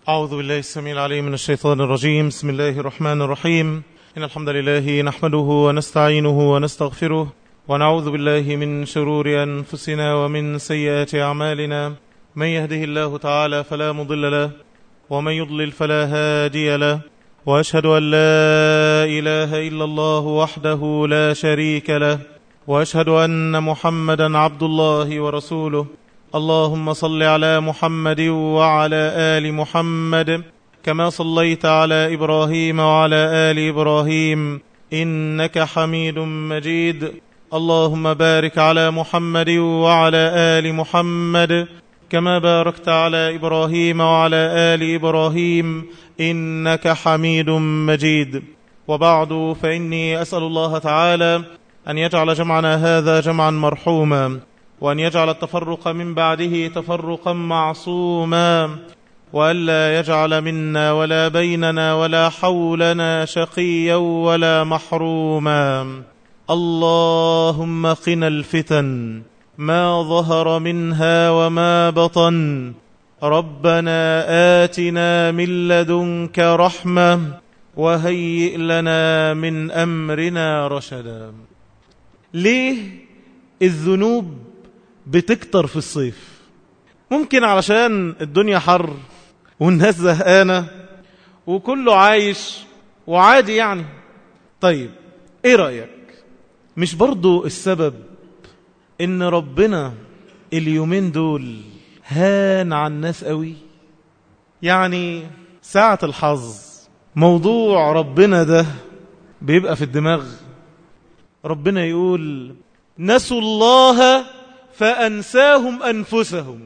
أعوذ بالله السميع العليم من الشيطان الرجيم بسم الله الرحمن الرحيم إن الحمد لله نحمده ونستعينه ونستغفره ونعوذ بالله من شرور أنفسنا ومن سيئات أعمالنا من يهده الله تعالى فلا مضل له ومن يضلل فلا هادي له وأشهد أن لا إله إلا الله وحده لا شريك له وأشهد أن محمدا عبد الله ورسوله اللهم صل على محمد وعلى آل محمد كما صليت على إبراهيم وعلى آل إبراهيم إنك حميد مجيد اللهم بارك على محمد وعلى آل محمد كما باركت على إبراهيم وعلى آل إبراهيم إنك حميد مجيد وبعد فإني أسأل الله تعالى أن يجعل جمعنا هذا جمعا مرحوما وأن يجعل التفرق من بعده تفرقا معصوما وألا يجعل منا ولا بيننا ولا حولنا شقيا ولا محروما اللهم قنا الفتن ما ظهر منها وما بطن ربنا آتنا من لدنك رحمة وهيئ لنا من أمرنا رشدا ليه الذنوب بتكتر في الصيف ممكن علشان الدنيا حر والناس زهقانة وكله عايش وعادي يعني طيب ايه رأيك مش برضو السبب ان ربنا اليومين دول هان على الناس قوي يعني ساعة الحظ موضوع ربنا ده بيبقى في الدماغ ربنا يقول نسوا الله فأنساهم أنفسهم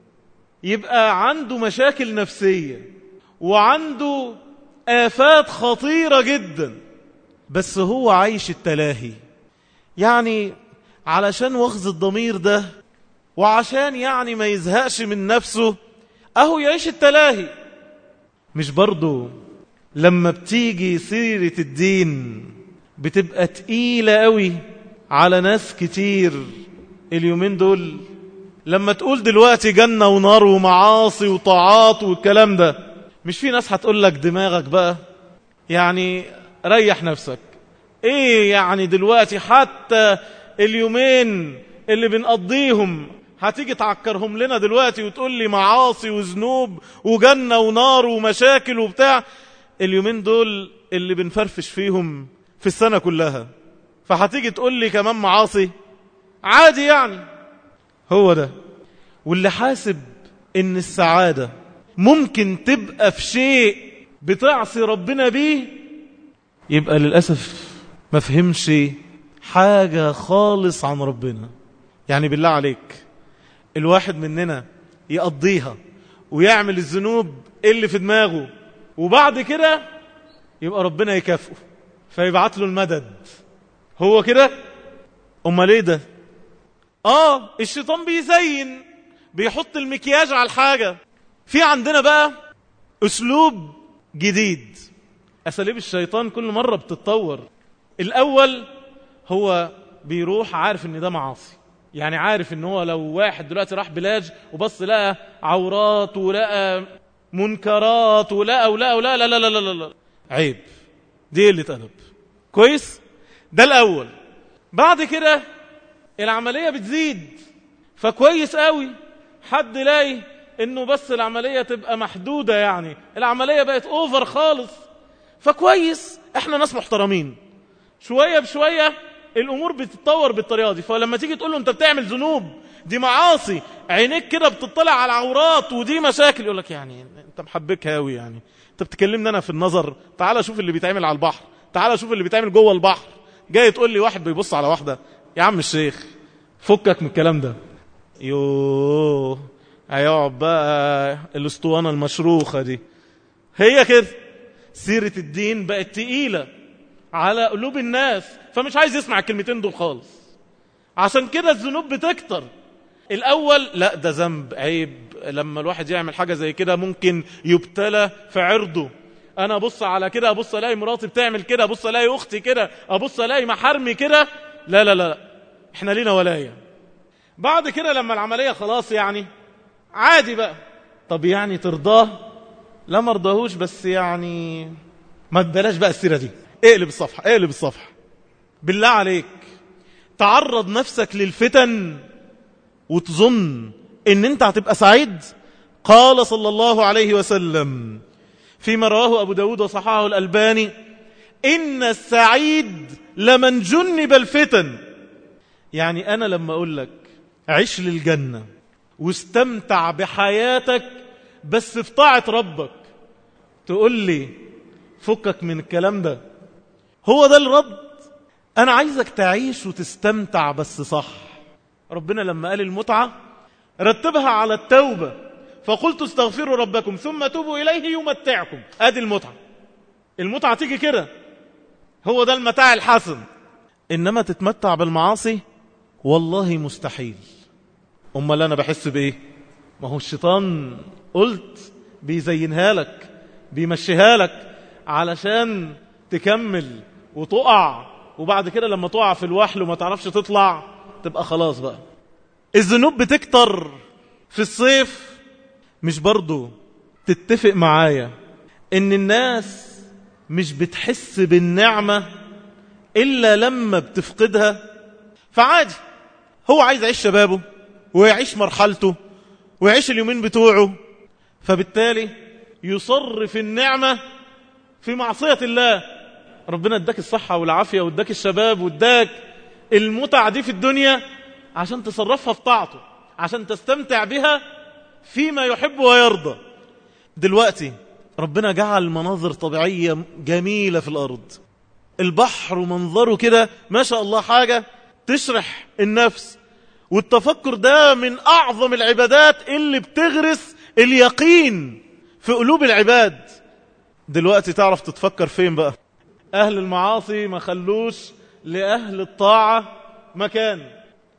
يبقى عنده مشاكل نفسية وعنده آفات خطيرة جدا بس هو عايش التلاهي يعني علشان وخز الضمير ده وعشان يعني ما يزهقش من نفسه أهو يعيش التلاهي مش برضو لما بتيجي سيرة الدين بتبقى تقيلة قوي على ناس كتير اليومين دول لما تقول دلوقتي جنة ونار ومعاصي وطاعات والكلام ده مش في ناس هتقول لك دماغك بقى يعني ريح نفسك ايه يعني دلوقتي حتى اليومين اللي بنقضيهم هتيجي تعكرهم لنا دلوقتي وتقول لي معاصي وذنوب وجنة ونار ومشاكل وبتاع اليومين دول اللي بنفرفش فيهم في السنة كلها فهتيجي تقول لي كمان معاصي عادي يعني هو ده واللي حاسب ان السعادة ممكن تبقى في شيء بتعصي ربنا بيه يبقى للأسف ما فهمش حاجة خالص عن ربنا يعني بالله عليك الواحد مننا يقضيها ويعمل الذنوب اللي في دماغه وبعد كده يبقى ربنا يكافئه فيبعت له المدد هو كده امال ايه ده اه الشيطان بيزين بيحط المكياج على الحاجة في عندنا بقى اسلوب جديد اساليب الشيطان كل مرة بتتطور الاول هو بيروح عارف ان ده معاصي يعني عارف ان هو لو واحد دلوقتي راح بلاج وبص لقى عورات ولقى منكرات ولقى ولقى ولقى لا لا لا لا لا عيب دي اللي اتقلب كويس ده الاول بعد كده العملية بتزيد فكويس قوي حد لاقي انه بس العملية تبقى محدودة يعني العملية بقت اوفر خالص فكويس احنا ناس محترمين شوية بشوية الامور بتتطور بالطريقة دي فلما تيجي تقول له انت بتعمل ذنوب دي معاصي عينيك كده بتطلع على العورات ودي مشاكل يقول لك يعني انت محبكها قوي يعني انت بتكلمني انا في النظر تعال شوف اللي بيتعمل على البحر تعال شوف اللي بيتعمل جوه البحر جاي تقول لي واحد بيبص على واحدة يا عم الشيخ فكك من الكلام ده يوه هيقعد بقى الاسطوانة المشروخة دي هي كده سيرة الدين بقت تقيلة على قلوب الناس فمش عايز يسمع الكلمتين دول خالص عشان كده الذنوب بتكتر الأول لا ده ذنب عيب لما الواحد يعمل حاجة زي كده ممكن يبتلى في عرضه انا ابص على كده ابص الاقي مراتي بتعمل كده ابص الاقي اختي كده ابص الاقي محارمي كده لا لا لا احنا لينا ولايه بعد كده لما العمليه خلاص يعني عادي بقى طب يعني ترضاه لا مرضاهوش بس يعني ما تبلاش بقى السيرة دي اقلب الصفحة اقلب الصفحة بالله عليك تعرض نفسك للفتن وتظن ان انت هتبقى سعيد قال صلى الله عليه وسلم فيما رواه أبو داود وصححه الألباني إن السعيد لمن جنب الفتن يعني أنا لما أقول لك عيش للجنة واستمتع بحياتك بس في طاعة ربك تقول لي فكك من الكلام ده هو ده الرد أنا عايزك تعيش وتستمتع بس صح ربنا لما قال المتعة رتبها على التوبة فقلت استغفروا ربكم ثم توبوا إليه يمتعكم ادي المتعة المتعة تيجي كده هو ده المتاع الحسن إنما تتمتع بالمعاصي والله مستحيل أمال أنا بحس بإيه ما هو الشيطان قلت بيزينها لك بيمشيها لك علشان تكمل وتقع وبعد كده لما تقع في الوحل وما تعرفش تطلع تبقى خلاص بقى الذنوب بتكتر في الصيف مش برضو تتفق معايا ان الناس مش بتحس بالنعمة إلا لما بتفقدها فعادي هو عايز يعيش شبابه ويعيش مرحلته ويعيش اليومين بتوعه فبالتالي يصرف النعمة في معصية الله ربنا اداك الصحة والعافية واداك الشباب واداك المتع دي في الدنيا عشان تصرفها في طاعته عشان تستمتع بها فيما يحب ويرضى دلوقتي ربنا جعل مناظر طبيعية جميلة في الأرض البحر ومنظره كده ما شاء الله حاجة تشرح النفس والتفكر ده من أعظم العبادات اللي بتغرس اليقين في قلوب العباد دلوقتي تعرف تتفكر فين بقى أهل المعاصي ما خلوش لأهل الطاعة مكان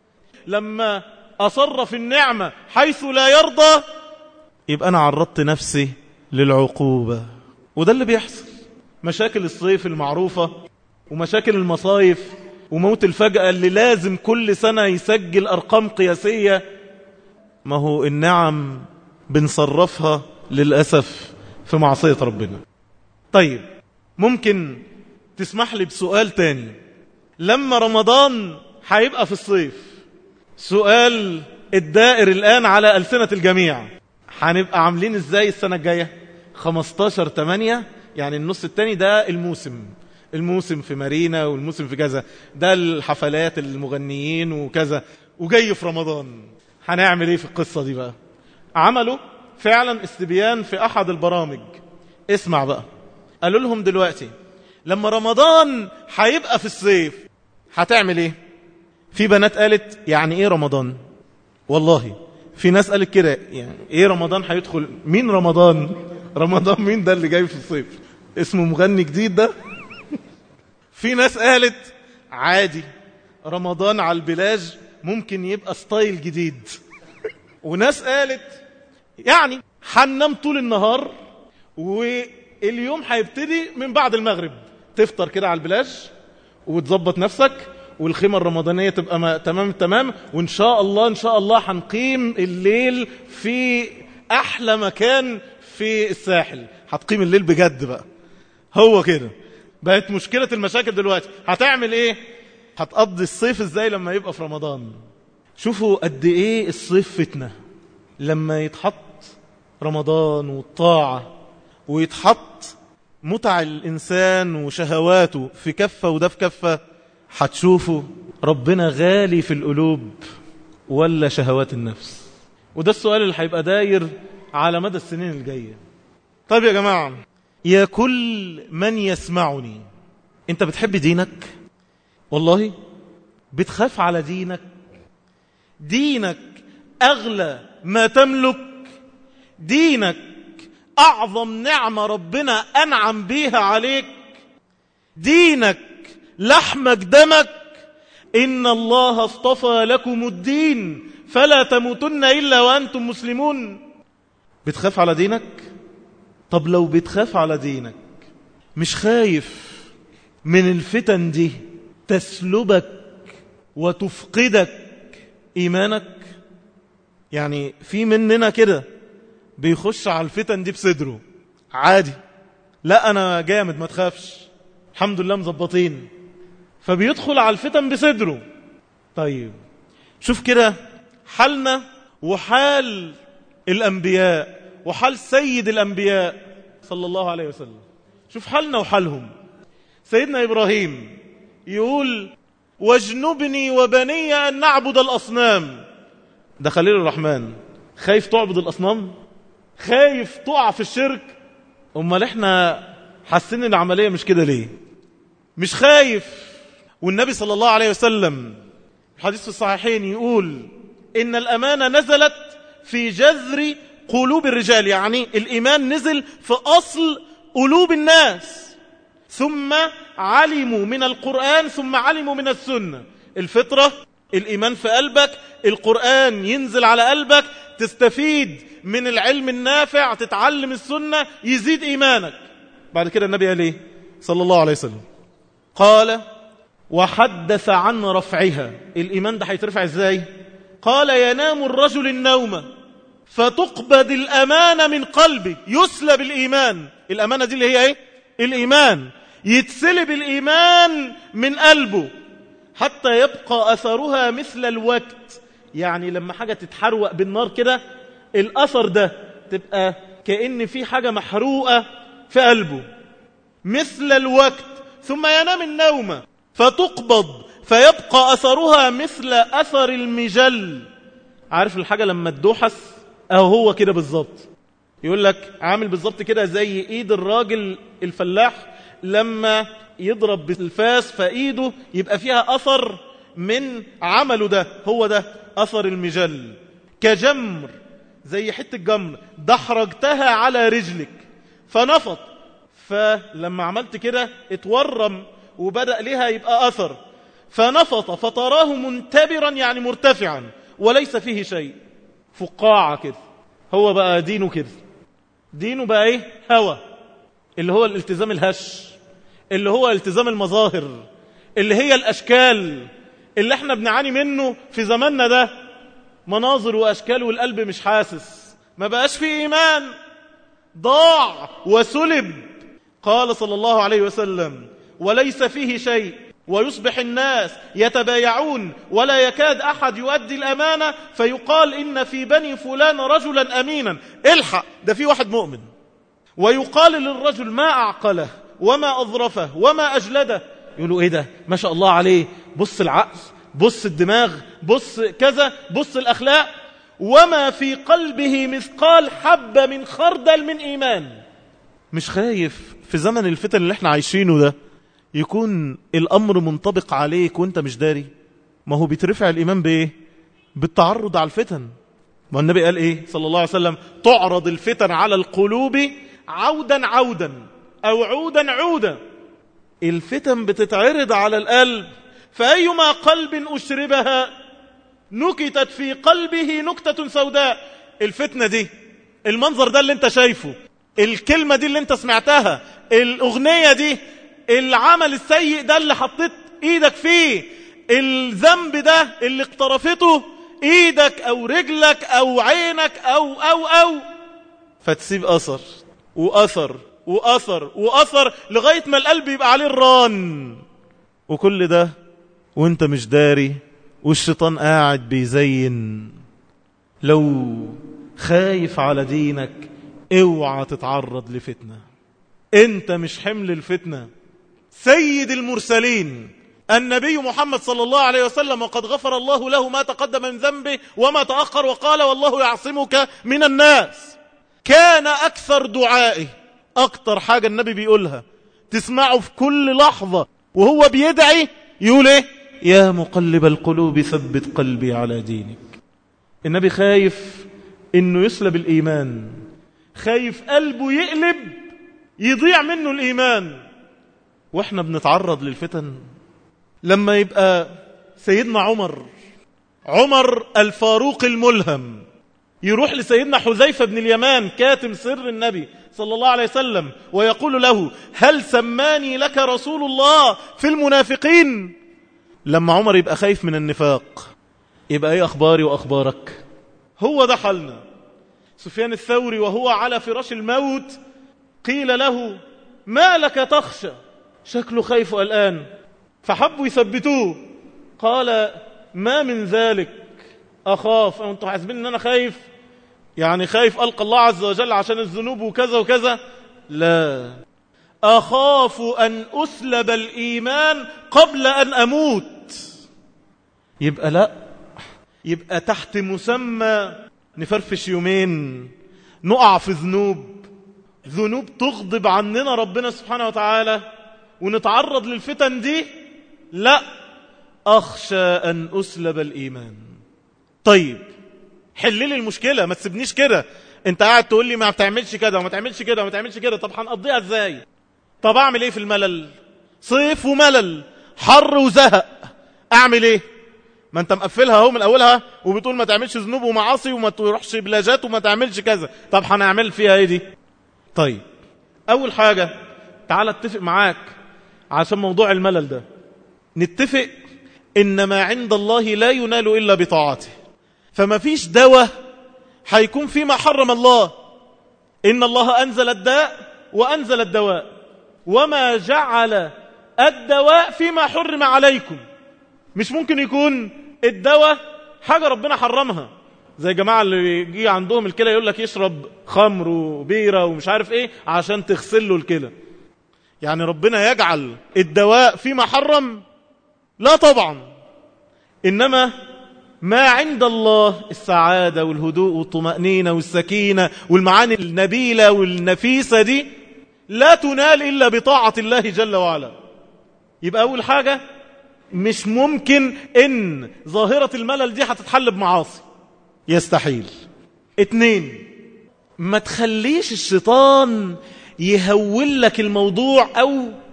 لما أصر في النعمة حيث لا يرضى يبقى أنا عرضت نفسي للعقوبة وده اللي بيحصل مشاكل الصيف المعروفة ومشاكل المصايف وموت الفجأة اللي لازم كل سنة يسجل أرقام قياسية ما هو النعم بنصرفها للأسف في معصية ربنا طيب ممكن تسمح لي بسؤال تاني لما رمضان هيبقى في الصيف سؤال الدائر الآن على ألسنة الجميع هنبقى عاملين ازاي السنة الجاية 15 8 يعني النص التاني ده الموسم الموسم في مارينا والموسم في كذا ده الحفلات المغنيين وكذا وجاي في رمضان هنعمل ايه في القصة دي بقى عملوا فعلا استبيان في احد البرامج اسمع بقى قالوا لهم دلوقتي لما رمضان هيبقى في الصيف هتعمل ايه في بنات قالت يعني ايه رمضان والله في ناس قالت كده يعني ايه رمضان هيدخل مين رمضان رمضان مين ده اللي جاي في الصيف اسمه مغني جديد ده في ناس قالت عادي رمضان على البلاج ممكن يبقى ستايل جديد وناس قالت يعني هننام طول النهار واليوم هيبتدي من بعد المغرب تفطر كده على البلاج وتظبط نفسك والخيمة الرمضانية تبقى ما تمام تمام وإن شاء الله إن شاء الله هنقيم الليل في أحلى مكان في الساحل هتقيم الليل بجد بقى هو كده بقت مشكلة المشاكل دلوقتي هتعمل ايه هتقضي الصيف ازاي لما يبقى في رمضان شوفوا قد ايه الصيف فتنة لما يتحط رمضان والطاعة ويتحط متع الإنسان وشهواته في كفة وده في كفة هتشوفوا ربنا غالي في القلوب ولا شهوات النفس وده السؤال اللي هيبقى داير على مدى السنين الجاية طيب يا جماعة يا كل من يسمعني انت بتحب دينك والله بتخاف على دينك دينك أغلى ما تملك دينك أعظم نعمة ربنا أنعم بيها عليك دينك لحمك دمك إن الله اصطفى لكم الدين فلا تموتن إلا وأنتم مسلمون بتخاف على دينك طب لو بتخاف على دينك مش خايف من الفتن دي تسلبك وتفقدك إيمانك يعني في مننا كده بيخش على الفتن دي بصدره عادي لا أنا جامد ما تخافش الحمد لله مظبطين فبيدخل على الفتن بصدره طيب شوف كده حالنا وحال الأنبياء وحال سيد الأنبياء صلى الله عليه وسلم شوف حالنا وحالهم سيدنا إبراهيم يقول واجنبني وبني أن نعبد الأصنام ده خليل الرحمن خايف تعبد الأصنام خايف تقع في الشرك امال احنا حاسين ان العملية مش كده ليه مش خايف والنبي صلى الله عليه وسلم الحديث في الصحيحين يقول إن الأمانة نزلت في جذر قلوب الرجال يعني الإيمان نزل في أصل قلوب الناس ثم علموا من القرآن ثم علموا من السنة الفطرة الإيمان في قلبك القرآن ينزل على قلبك تستفيد من العلم النافع تتعلم السنة يزيد إيمانك بعد كده النبي قال ايه صلى الله عليه وسلم قال وحدث عن رفعها الإيمان ده هيترفع ازاي قال ينام الرجل النوم فتقبض الأمانة من قلبه يسلب الإيمان الأمانة دي اللي هي ايه الإيمان يتسلب الإيمان من قلبه حتى يبقى أثرها مثل الوقت يعني لما حاجة تتحروق بالنار كده الأثر ده تبقى كأن في حاجة محروقة في قلبه مثل الوقت ثم ينام النوم فتقبض فيبقى أثرها مثل أثر المجل عارف الحاجة لما تدوحس أهو هو كده بالظبط يقول لك عامل بالظبط كده زي ايد الراجل الفلاح لما يضرب بالفاس فايده يبقى فيها اثر من عمله ده هو ده اثر المجل كجمر زي حتة جمر دحرجتها على رجلك فنفط فلما عملت كده اتورم وبدأ لها يبقى أثر فنفط فتراه منتبرا يعني مرتفعا وليس فيه شيء فقاعة كده هو بقى دينه كده دينه بقى ايه هوى اللي هو الالتزام الهش اللي هو التزام المظاهر اللي هي الأشكال اللي احنا بنعاني منه في زماننا ده مناظر وأشكال والقلب مش حاسس ما بقاش فيه إيمان ضاع وسلب قال صلى الله عليه وسلم وليس فيه شيء ويصبح الناس يتبايعون ولا يكاد أحد يؤدي الأمانة فيقال إن في بني فلان رجلا أمينا الحق ده في واحد مؤمن ويقال للرجل ما أعقله وما أظرفه وما أجلده يقولوا إيه ده ما شاء الله عليه بص العقل بص الدماغ بص كذا بص الأخلاق وما في قلبه مثقال حبة من خردل من إيمان مش خايف في زمن الفتن اللي احنا عايشينه ده يكون الأمر منطبق عليك وانت مش داري ما هو بيترفع الإيمان بإيه بالتعرض على الفتن ما النبي قال إيه صلى الله عليه وسلم تعرض الفتن على القلوب عودا عودا أو عودا عودا الفتن بتتعرض على القلب فأيما قلب أشربها نكتت في قلبه نكتة سوداء الفتنة دي المنظر ده اللي انت شايفه الكلمة دي اللي انت سمعتها الأغنية دي العمل السيء ده اللي حطيت ايدك فيه الذنب ده اللي اقترفته ايدك او رجلك او عينك او او او فتسيب اثر واثر واثر واثر لغاية ما القلب يبقى عليه الران وكل ده وانت مش داري والشيطان قاعد بيزين لو خايف على دينك اوعى تتعرض لفتنة انت مش حمل الفتنة سيد المرسلين النبي محمد صلى الله عليه وسلم وقد غفر الله له ما تقدم من ذنبه وما تأخر وقال والله يعصمك من الناس كان أكثر دعائه أكثر حاجة النبي بيقولها تسمعه في كل لحظة وهو بيدعي يقول ايه يا مقلب القلوب ثبت قلبي على دينك النبي خايف انه يسلب الايمان خايف قلبه يقلب يضيع منه الايمان واحنا بنتعرض للفتن لما يبقى سيدنا عمر عمر الفاروق الملهم يروح لسيدنا حذيفة بن اليمان كاتم سر النبي صلى الله عليه وسلم ويقول له هل سماني لك رسول الله في المنافقين لما عمر يبقى خايف من النفاق يبقى ايه اخباري واخبارك هو ده حالنا سفيان الثوري وهو على فراش الموت قيل له ما لك تخشى شكله خايف الآن فحبوا يثبتوه قال ما من ذلك أخاف أنتوا حاسبين أن أنا خايف يعني خايف ألقى الله عز وجل عشان الذنوب وكذا وكذا لا أخاف أن أسلب الإيمان قبل أن أموت يبقى لا يبقى تحت مسمى نفرفش يومين نقع في ذنوب ذنوب تغضب عننا ربنا سبحانه وتعالى ونتعرض للفتن دي لا أخشى أن أسلب الإيمان طيب حل لي المشكلة ما تسيبنيش كده انت قاعد تقول لي ما بتعملش كده وما تعملش كده وما تعملش كده طب هنقضيها ازاي طب اعمل ايه في الملل صيف وملل حر وزهق اعمل ايه ما انت مقفلها اهو من اولها وبتقول ما تعملش ذنوب ومعاصي وما تروحش بلاجات وما تعملش كذا طب هنعمل فيها ايه دي طيب اول حاجة تعال اتفق معاك عشان موضوع الملل ده نتفق ان ما عند الله لا ينال الا بطاعته فما فيش دواء هيكون فيما حرم الله إن الله أنزل الداء وأنزل الدواء وما جعل الدواء فيما حرم عليكم مش ممكن يكون الدواء حاجة ربنا حرمها زي جماعة اللي يجي عندهم الكلى يقول لك يشرب خمر وبيرة ومش عارف ايه عشان تغسل له الكلى يعني ربنا يجعل الدواء فيما حرم لا طبعا إنما ما عند الله السعادة والهدوء والطمأنينة والسكينة والمعاني النبيلة والنفيسة دي لا تنال إلا بطاعة الله جل وعلا يبقى أول حاجة مش ممكن إن ظاهرة الملل دي هتتحل بمعاصي يستحيل اتنين ما تخليش الشيطان يهول لك الموضوع أو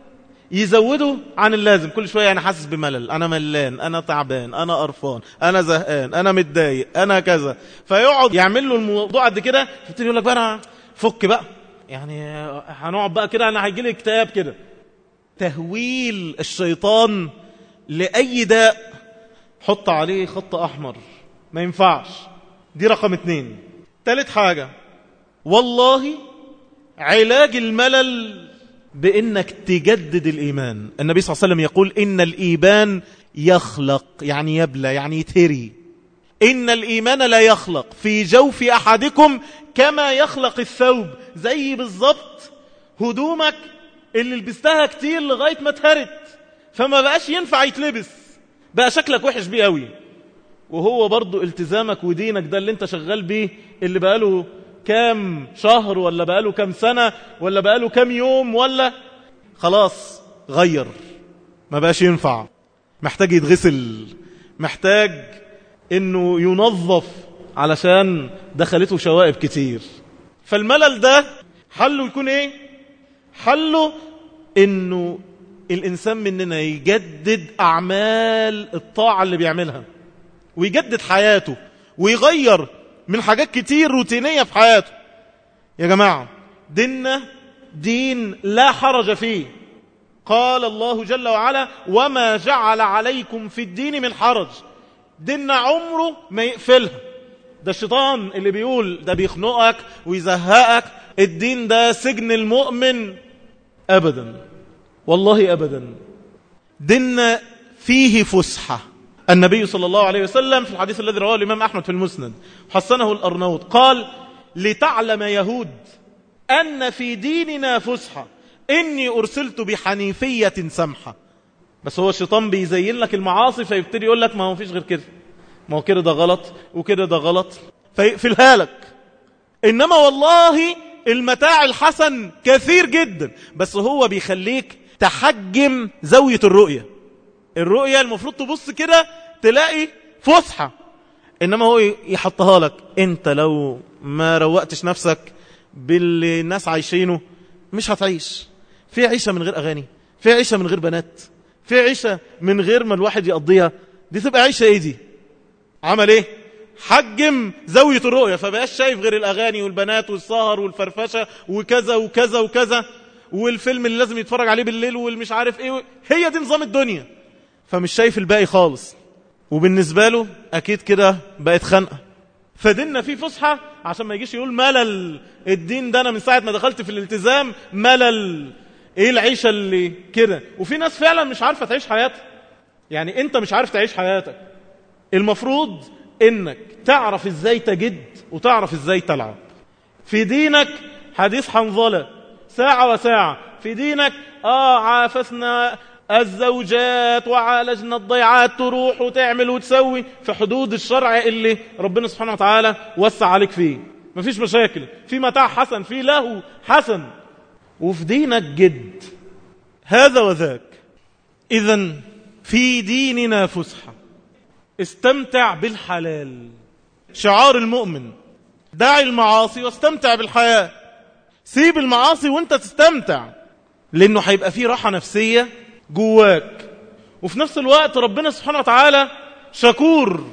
يزوده عن اللازم كل شوية أنا حاسس بملل أنا ملان أنا تعبان أنا قرفان أنا زهقان أنا متضايق أنا كذا فيقعد يعمل له الموضوع قد كده فبتدي يقول لك بقى أنا فك بقى يعني هنقعد بقى كده أنا هيجي لي اكتئاب كده تهويل الشيطان لأي داء حط عليه خط أحمر ما ينفعش دي رقم اتنين تالت حاجة والله علاج الملل بأنك تجدد الإيمان النبي صلى الله عليه وسلم يقول إن الإيمان يخلق يعني يبلى يعني يتهري إن الإيمان لا يخلق في جوف أحدكم كما يخلق الثوب زي بالظبط هدومك اللي لبستها كتير لغاية ما اتهرت فما بقاش ينفع يتلبس بقى شكلك وحش بيه قوي وهو برضو التزامك ودينك ده اللي انت شغال بيه اللي بقاله كام شهر ولا بقاله كام سنة ولا بقاله كام يوم ولا خلاص غير ما بقاش ينفع محتاج يتغسل محتاج انه ينظف علشان دخلته شوائب كتير فالملل ده حله يكون ايه حله انه الانسان مننا يجدد اعمال الطاعة اللي بيعملها ويجدد حياته ويغير من حاجات كتير روتينية في حياته يا جماعة ديننا دين لا حرج فيه قال الله جل وعلا وما جعل عليكم في الدين من حرج ديننا عمره ما يقفلها ده الشيطان اللي بيقول ده بيخنقك ويزهقك الدين ده سجن المؤمن أبدا والله أبدا ديننا فيه فسحة النبي صلى الله عليه وسلم في الحديث الذي رواه الإمام أحمد في المسند حسنه الأرنوط قال لتعلم يهود أن في ديننا فسحة إني أرسلت بحنيفية سمحة بس هو الشيطان بيزين لك المعاصي فيبتدي يقول لك ما هو فيش غير كده ما هو كده ده غلط وكده ده غلط فيقفلها لك إنما والله المتاع الحسن كثير جدا بس هو بيخليك تحجم زاوية الرؤية الرؤية المفروض تبص كده تلاقي فسحة إنما هو يحطها لك أنت لو ما روقتش نفسك باللي الناس عايشينه مش هتعيش في عيشة من غير أغاني في عيشة من غير بنات في عيشة من غير ما الواحد يقضيها دي تبقى عيشة ايه دي عمل ايه حجم زاوية الرؤية فبقاش شايف غير الأغاني والبنات والسهر والفرفشة وكذا وكذا وكذا والفيلم اللي لازم يتفرج عليه بالليل والمش عارف ايه هي دي نظام الدنيا فمش شايف الباقي خالص وبالنسبة له أكيد كده بقت خنقة فديننا فيه فسحة عشان ما يجيش يقول ملل الدين ده أنا من ساعة ما دخلت في الالتزام ملل إيه العيشة اللي كده وفي ناس فعلا مش عارفة تعيش حياتها يعني أنت مش عارف تعيش حياتك المفروض إنك تعرف إزاي تجد وتعرف إزاي تلعب في دينك حديث حنظلة ساعة وساعة في دينك آه عافسنا الزوجات وعالجنا الضيعات تروح وتعمل وتسوي في حدود الشرع اللي ربنا سبحانه وتعالى وسع عليك فيه مفيش مشاكل في متاع حسن في له حسن وفي دينك جد هذا وذاك إذا في ديننا فسحة استمتع بالحلال شعار المؤمن داعي المعاصي واستمتع بالحياة سيب المعاصي وانت تستمتع لانه هيبقى فيه راحة نفسية جواك وفي نفس الوقت ربنا سبحانه وتعالى شكور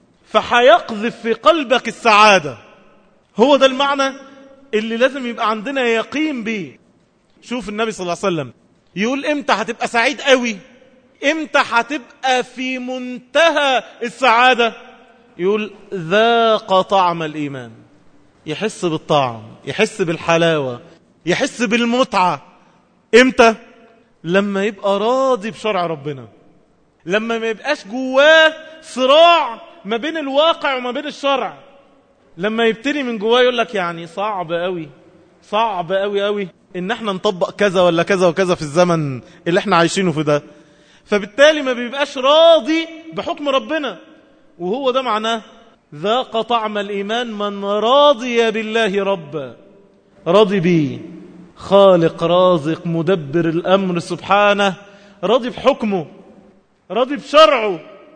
فحيقذف في قلبك السعادة هو ده المعنى اللي لازم يبقى عندنا يقين بيه شوف النبي صلى الله عليه وسلم يقول امتى هتبقى سعيد قوي امتى هتبقى في منتهى السعادة يقول ذاق طعم الإيمان يحس بالطعم يحس بالحلاوة يحس بالمتعة امتى لما يبقى راضي بشرع ربنا لما ما يبقاش جواه صراع ما بين الواقع وما بين الشرع لما يبتدي من جواه يقول لك يعني صعب قوي صعب قوي قوي ان احنا نطبق كذا ولا كذا وكذا في الزمن اللي احنا عايشينه في ده فبالتالي ما بيبقاش راضي بحكم ربنا وهو ده معناه ذاق طعم الإيمان من راضي بالله ربا راضي بيه خالق رازق مدبر الأمر سبحانه راضي بحكمه راضي بشرعه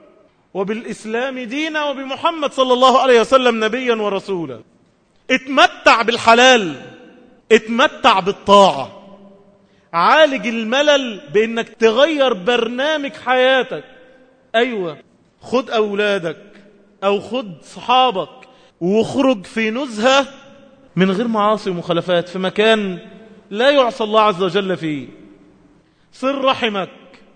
وبالإسلام دينا وبمحمد صلى الله عليه وسلم نبيا ورسولا اتمتع بالحلال اتمتع بالطاعة عالج الملل بانك تغير برنامج حياتك ايوه خد اولادك او خد صحابك واخرج في نزهة من غير معاصي ومخالفات في مكان لا يعصى الله عز وجل فيه صر رحمك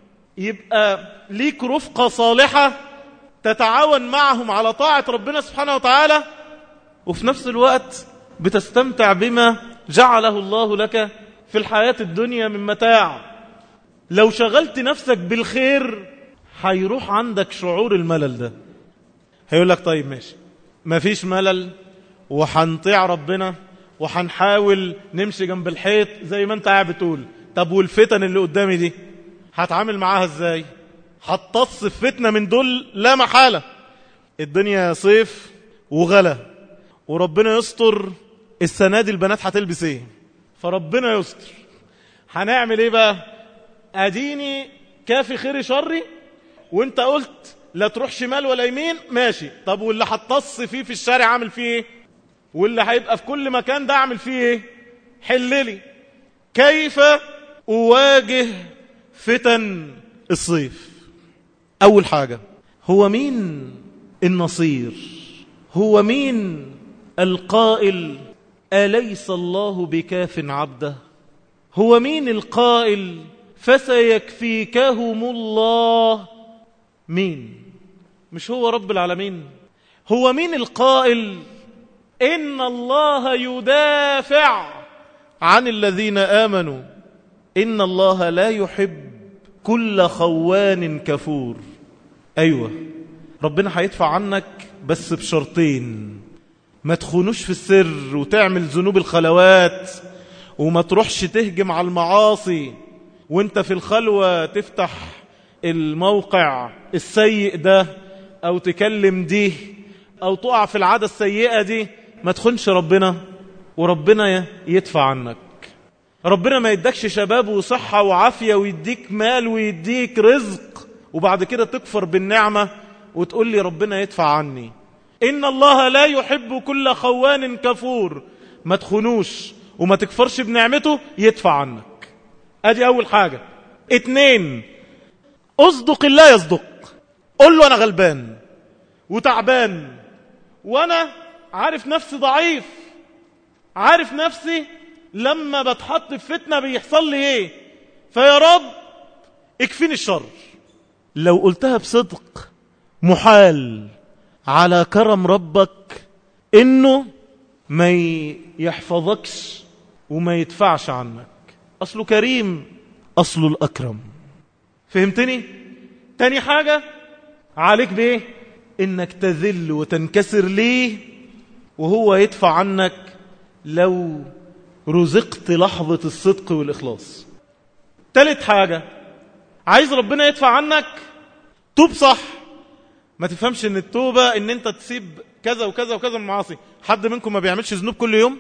يبقى ليك رفقة صالحة تتعاون معهم على طاعة ربنا سبحانه وتعالى وفي نفس الوقت بتستمتع بما جعله الله لك في الحياة الدنيا من متاع لو شغلت نفسك بالخير هيروح عندك شعور الملل ده هيقول لك طيب ماشي مفيش ملل وحنطيع ربنا وحنحاول نمشي جنب الحيط زي ما انت قاعد بتقول طب والفتن اللي قدامي دي هتعامل معاها ازاي هتص في فتنة من دول لا محالة الدنيا صيف وغلا وربنا يستر السنة دي البنات هتلبس ايه فربنا يستر هنعمل ايه بقى اديني كافي خيري شري وانت قلت لا تروح شمال ولا يمين ماشي طب واللي هتص فيه في الشارع عامل فيه ايه واللي هيبقى في كل مكان ده اعمل فيه ايه حللي كيف اواجه فتن الصيف اول حاجة هو مين النصير هو مين القائل أليس الله بكاف عبده هو مين القائل فسيكفيكهم الله مين مش هو رب العالمين هو مين القائل إن الله يدافع عن الذين آمنوا إن الله لا يحب كل خوان كفور أيوة ربنا هيدفع عنك بس بشرطين ما تخونوش في السر وتعمل ذنوب الخلوات وما تروحش تهجم على المعاصي وانت في الخلوة تفتح الموقع السيء ده او تكلم دي او تقع في العادة السيئة دي ما تخونش ربنا وربنا يدفع عنك ربنا ما يدكش شباب وصحة وعافية ويديك مال ويديك رزق وبعد كده تكفر بالنعمة وتقول لي ربنا يدفع عني إن الله لا يحب كل خوان كفور ما تخنوش وما تكفرش بنعمته يدفع عنك ادي اول حاجة اتنين اصدق الله يصدق قل له انا غلبان وتعبان وانا عارف نفسي ضعيف عارف نفسي لما بتحط في فتنة بيحصل لي ايه فيا رب اكفيني الشر لو قلتها بصدق محال على كرم ربك انه ما يحفظكش وما يدفعش عنك اصله كريم اصله الاكرم فهمتني تاني حاجة عليك بايه انك تذل وتنكسر ليه وهو يدفع عنك لو رزقت لحظة الصدق والإخلاص تالت حاجة عايز ربنا يدفع عنك توب صح ما تفهمش ان التوبة ان انت تسيب كذا وكذا وكذا من المعاصي حد منكم ما بيعملش ذنوب كل يوم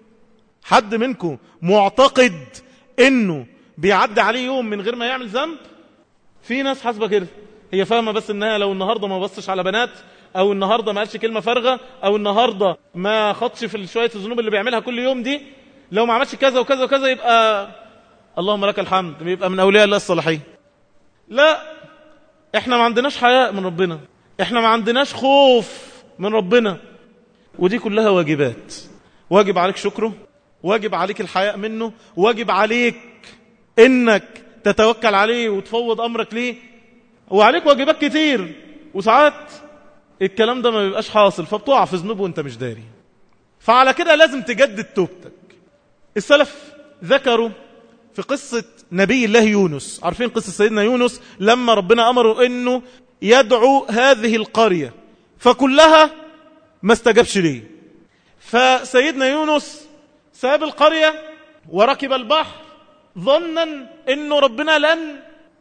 حد منكم معتقد انه بيعدي عليه يوم من غير ما يعمل ذنب في ناس حاسبه كده هي فاهمه بس انها لو النهارده ما بصش على بنات او النهارده ما قالش كلمه فارغه او النهارده ما خدش في شويه الذنوب اللي بيعملها كل يوم دي لو ما عملش كذا وكذا وكذا يبقى اللهم لك الحمد يبقى من اولياء الله الصالحين لا احنا ما عندناش حياء من ربنا احنا ما عندناش خوف من ربنا ودي كلها واجبات واجب عليك شكره واجب عليك الحياء منه واجب عليك انك تتوكل عليه وتفوض امرك ليه وعليك واجبات كتير وساعات الكلام ده ما بيبقاش حاصل فبتقع في ذنوب وانت مش داري فعلى كده لازم تجدد توبتك السلف ذكروا في قصة نبي الله يونس عارفين قصة سيدنا يونس لما ربنا أمره أنه يدعو هذه القرية فكلها ما استجابش ليه فسيدنا يونس ساب القرية وركب البحر ظنا أنه ربنا لن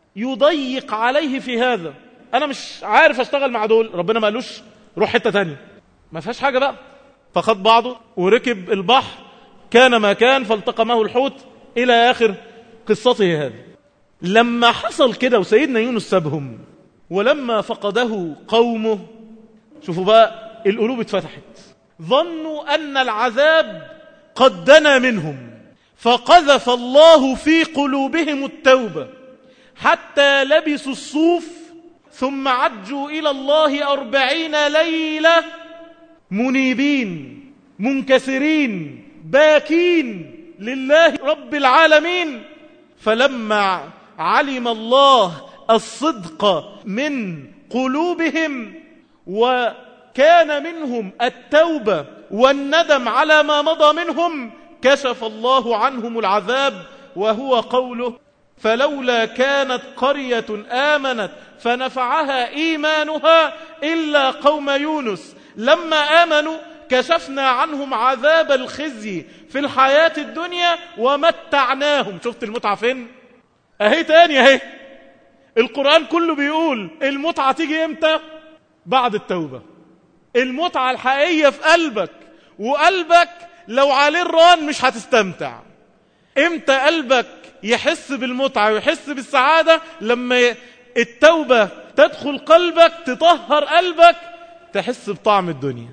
يضيق عليه في هذا أنا مش عارف أشتغل مع دول ربنا ما قالوش روح حتة تانية ما فيهاش حاجة بقى فخد بعضه وركب البحر كان ما كان فالتقمه الحوت إلى آخر قصته هذه لما حصل كده وسيدنا يونس سابهم ولما فقده قومه شوفوا بقى القلوب اتفتحت ظنوا أن العذاب قد دنا منهم فقذف الله في قلوبهم التوبة حتى لبسوا الصوف ثم عجوا إلى الله أربعين ليلة منيبين منكسرين باكين لله رب العالمين فلما علم الله الصدق من قلوبهم وكان منهم التوبة والندم على ما مضى منهم كشف الله عنهم العذاب وهو قوله فلولا كانت قرية آمنت فنفعها إيمانها إلا قوم يونس لما آمنوا كشفنا عنهم عذاب الخزي في الحياة الدنيا ومتعناهم شفت المتعة فين اهي تاني اهي القرآن كله بيقول المتعة تيجي امتى بعد التوبة المتعة الحقيقية في قلبك وقلبك لو عليه الران مش هتستمتع امتى قلبك يحس بالمتعة ويحس بالسعادة لما التوبة تدخل قلبك تطهر قلبك تحس بطعم الدنيا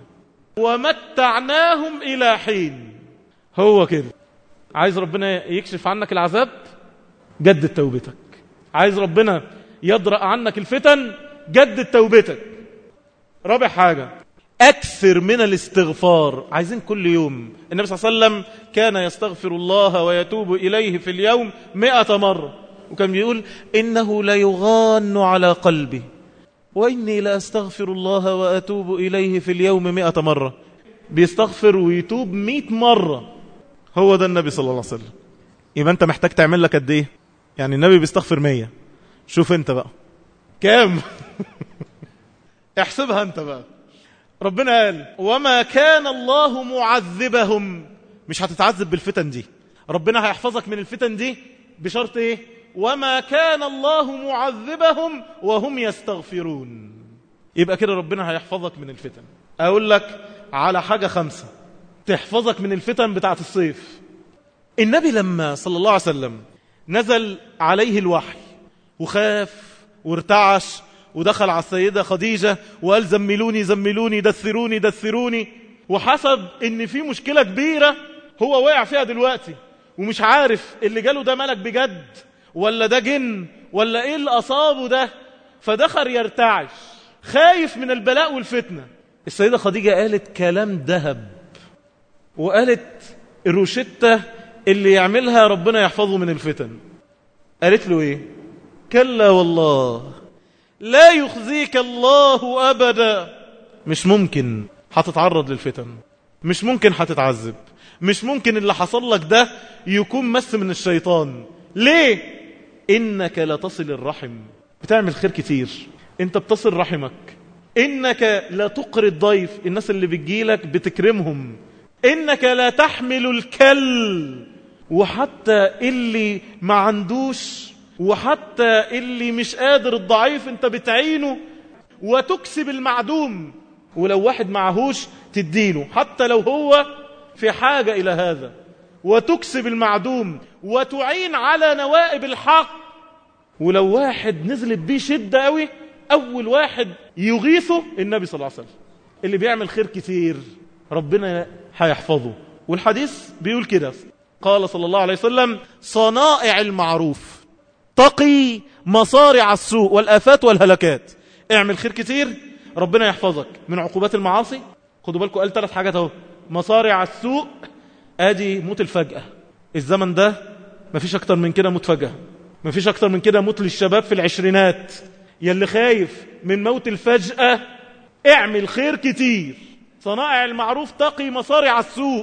ومتعناهم إلى حين هو كده عايز ربنا يكشف عنك العذاب جدد توبتك عايز ربنا يدرأ عنك الفتن جدد توبتك رابع حاجة أكثر من الاستغفار عايزين كل يوم النبي صلى الله عليه وسلم كان يستغفر الله ويتوب إليه في اليوم مئة مرة وكان بيقول إنه ليغان على قلبي وإني لأستغفر الله وأتوب إليه في اليوم مئة مرة بيستغفر ويتوب مئة مرة هو ده النبي صلى الله عليه وسلم يبقى أنت محتاج تعمل لك قد إيه يعني النبي بيستغفر مية شوف أنت بقى كام احسبها أنت بقى ربنا قال وما كان الله معذبهم مش هتتعذب بالفتن دي ربنا هيحفظك من الفتن دي بشرط ايه وما كان الله معذبهم وهم يستغفرون يبقى كده ربنا هيحفظك من الفتن اقول لك على حاجة خمسة تحفظك من الفتن بتاعت الصيف النبي لما صلى الله عليه وسلم نزل عليه الوحي وخاف وارتعش ودخل على السيدة خديجة وقال زملوني زملوني دثروني دثروني وحسب ان في مشكلة كبيرة هو وقع فيها دلوقتي ومش عارف اللي جاله ده ملك بجد ولا ده جن ولا ايه اللي اصابه ده فدخل يرتعش خايف من البلاء والفتنة السيدة خديجة قالت كلام ذهب وقالت الروشتة اللي يعملها ربنا يحفظه من الفتن قالت له ايه كلا والله لا يخزيك الله أبدا مش ممكن هتتعرض للفتن مش ممكن هتتعذب مش ممكن اللي حصل لك ده يكون مس من الشيطان ليه إنك لتصل الرحم بتعمل خير كتير انت بتصل رحمك إنك لا تقري الضيف الناس اللي بتجيلك بتكرمهم إنك لا تحمل الكل وحتى اللي ما عندوش وحتى اللي مش قادر الضعيف انت بتعينه وتكسب المعدوم ولو واحد معهوش تديله حتى لو هو في حاجة إلى هذا وتكسب المعدوم وتعين على نوائب الحق ولو واحد نزلت بيه شدة قوي أول واحد يغيثه النبي صلى الله عليه وسلم اللي بيعمل خير كتير ربنا هيحفظه والحديث بيقول كده قال صلى الله عليه وسلم صنائع المعروف تقي مصارع السوء والآفات والهلكات اعمل خير كتير ربنا يحفظك من عقوبات المعاصي خدوا بالكم قال ثلاث حاجات اهو مصارع السوء ادي موت الفجأة الزمن ده مفيش اكتر من كده موت فجأة مفيش اكتر من كده موت للشباب في العشرينات يلي خايف من موت الفجأة اعمل خير كتير صنائع المعروف تقي مصارع السوء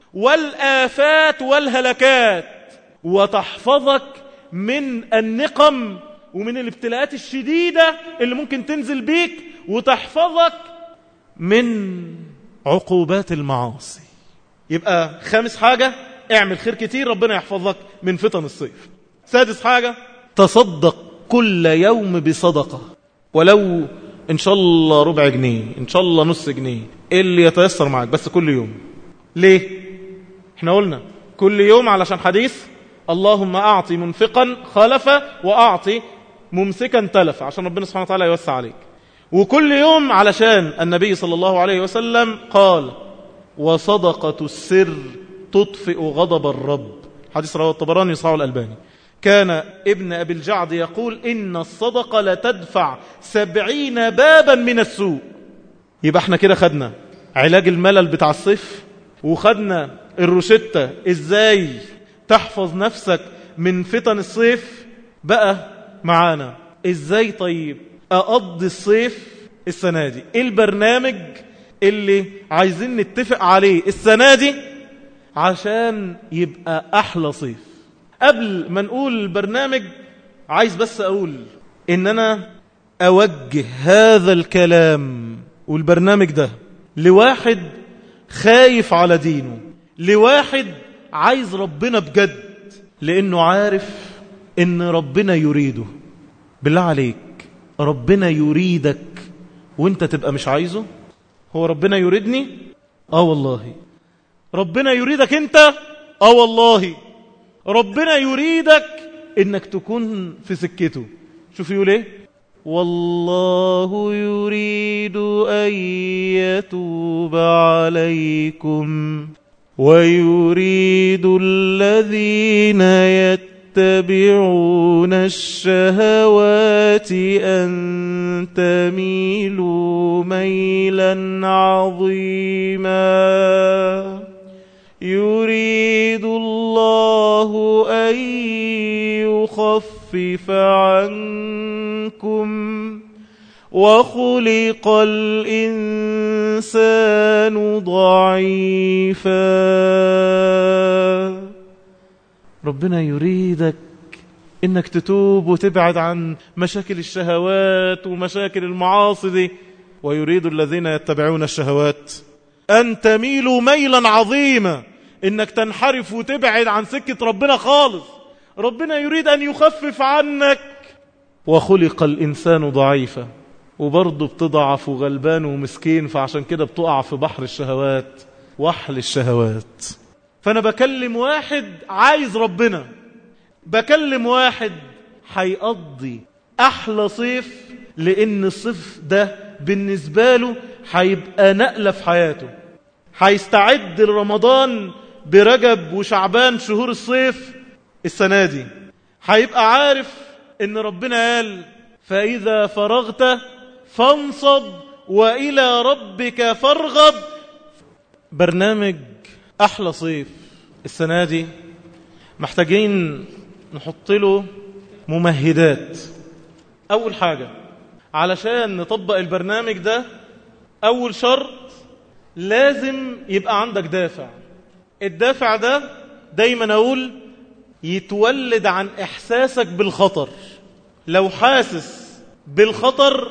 والآفات والهلكات وتحفظك من النقم ومن الابتلاءات الشديدة اللي ممكن تنزل بيك وتحفظك من عقوبات المعاصي يبقى خامس حاجة اعمل خير كتير ربنا يحفظك من فتن الصيف سادس حاجة تصدق كل يوم بصدقة ولو ان شاء الله ربع جنيه ان شاء الله نص جنيه إيه اللي يتيسر معك بس كل يوم ليه احنا قلنا كل يوم علشان حديث اللهم أعطي منفقا خلفا وأعطي ممسكا تلفا عشان ربنا سبحانه وتعالى يوسع عليك وكل يوم علشان النبي صلى الله عليه وسلم قال وصدقة السر تطفئ غضب الرب حديث رواه الطبراني يصححه الألباني كان ابن أبي الجعد يقول إن الصدقة لتدفع سبعين بابا من السوء يبقى احنا كده خدنا علاج الملل بتاع الصيف وخدنا الروشتة ازاي تحفظ نفسك من فتن الصيف بقى معانا ازاي طيب اقضي الصيف السنة دي ايه البرنامج اللي عايزين نتفق عليه السنة دي عشان يبقى احلى صيف قبل ما نقول البرنامج عايز بس اقول ان انا اوجه هذا الكلام والبرنامج ده لواحد خايف على دينه لواحد عايز ربنا بجد لأنه عارف إن ربنا يريده بالله عليك ربنا يريدك وانت تبقى مش عايزه هو ربنا يريدني اه والله ربنا يريدك انت اه والله ربنا يريدك انك تكون في سكته شوف يقول ايه والله يريد أن يتوب عليكم ويريد الذين يتبعون الشهوات أن تميلوا ميلا عظيما يريد الله أن يخفف عنكم وخلق الإنسان ضعيفا ربنا يريدك إنك تتوب وتبعد عن مشاكل الشهوات ومشاكل المعاصي دي ويريد الذين يتبعون الشهوات أن تميلوا ميلا عظيما إنك تنحرف وتبعد عن سكة ربنا خالص ربنا يريد أن يخفف عنك وخلق الإنسان ضعيفا وبرضه بتضعف وغلبان ومسكين فعشان كده بتقع في بحر الشهوات وحل الشهوات فأنا بكلم واحد عايز ربنا بكلم واحد هيقضي أحلى صيف لأن الصيف ده بالنسبة له هيبقى نقلة في حياته هيستعد لرمضان برجب وشعبان شهور الصيف السنة دي هيبقى عارف ان ربنا قال فإذا فرغت فانصب وإلى ربك فارغب برنامج أحلى صيف السنة دي محتاجين نحط له ممهدات أول حاجة علشان نطبق البرنامج ده أول شرط لازم يبقى عندك دافع الدافع ده دايما أقول يتولد عن إحساسك بالخطر لو حاسس بالخطر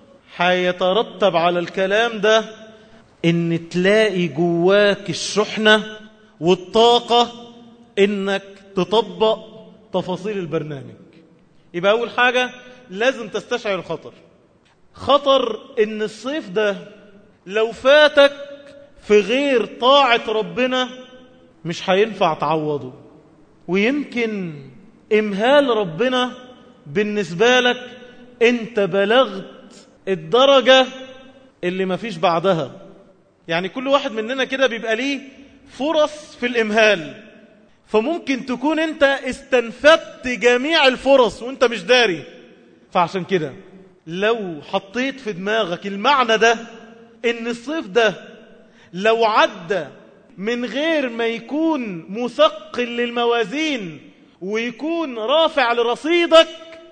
هيترتب على الكلام ده ان تلاقي جواك الشحنة والطاقة انك تطبق تفاصيل البرنامج يبقى اول حاجة لازم تستشعر الخطر خطر ان الصيف ده لو فاتك في غير طاعة ربنا مش هينفع تعوضه ويمكن امهال ربنا بالنسبة لك انت بلغت الدرجة اللي مفيش بعدها يعني كل واحد مننا كده بيبقى ليه فرص في الإمهال فممكن تكون انت استنفدت جميع الفرص وانت مش داري فعشان كده لو حطيت في دماغك المعنى ده ان الصيف ده لو عدى من غير ما يكون مثقل للموازين ويكون رافع لرصيدك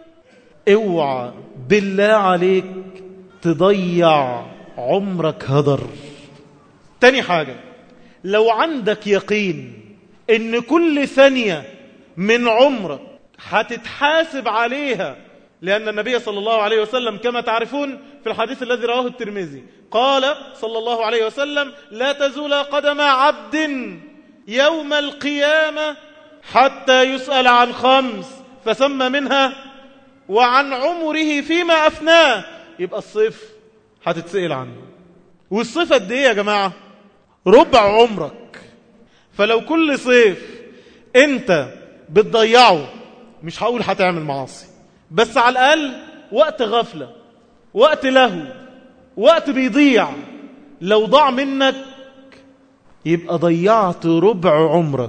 اوعى بالله عليك تضيع عمرك هدر تاني حاجة لو عندك يقين ان كل ثانية من عمرك هتتحاسب عليها لأن النبي صلى الله عليه وسلم كما تعرفون في الحديث الذي رواه الترمذي قال صلى الله عليه وسلم لا تزول قدم عبد يوم القيامة حتى يسأل عن خمس فسمى منها وعن عمره فيما أفناه يبقى الصيف هتتسأل عنه والصيف قد ايه يا جماعة ربع عمرك فلو كل صيف انت بتضيعه مش هقول هتعمل معاصي بس على الأقل وقت غفلة وقت لهو وقت بيضيع لو ضاع منك يبقى ضيعت ربع عمرك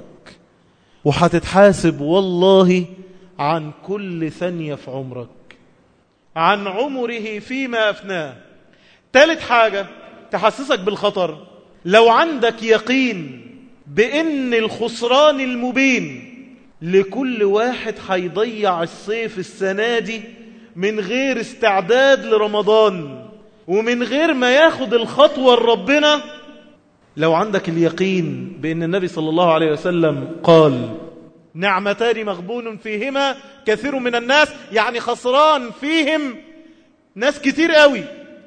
وهتتحاسب والله عن كل ثانية في عمرك عن عمره فيما أفناه ثالث حاجة تحسسك بالخطر لو عندك يقين بأن الخسران المبين لكل واحد هيضيع الصيف السنة دي من غير استعداد لرمضان ومن غير ما ياخد الخطوة لربنا لو عندك اليقين بأن النبي صلى الله عليه وسلم قال نعمتان مغبون فيهما كثير من الناس يعني خسران فيهم ناس كتير قوي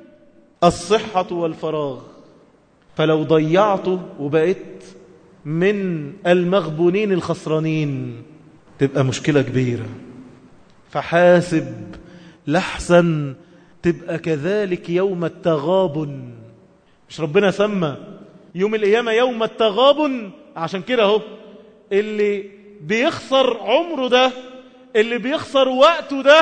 الصحة والفراغ فلو ضيعته وبقيت من المغبونين الخسرانين تبقى مشكلة كبيرة فحاسب لحسن تبقى كذلك يوم التغابن مش ربنا سمى يوم القيامة يوم التغابن عشان كده اهو اللي بيخسر عمره ده اللي بيخسر وقته ده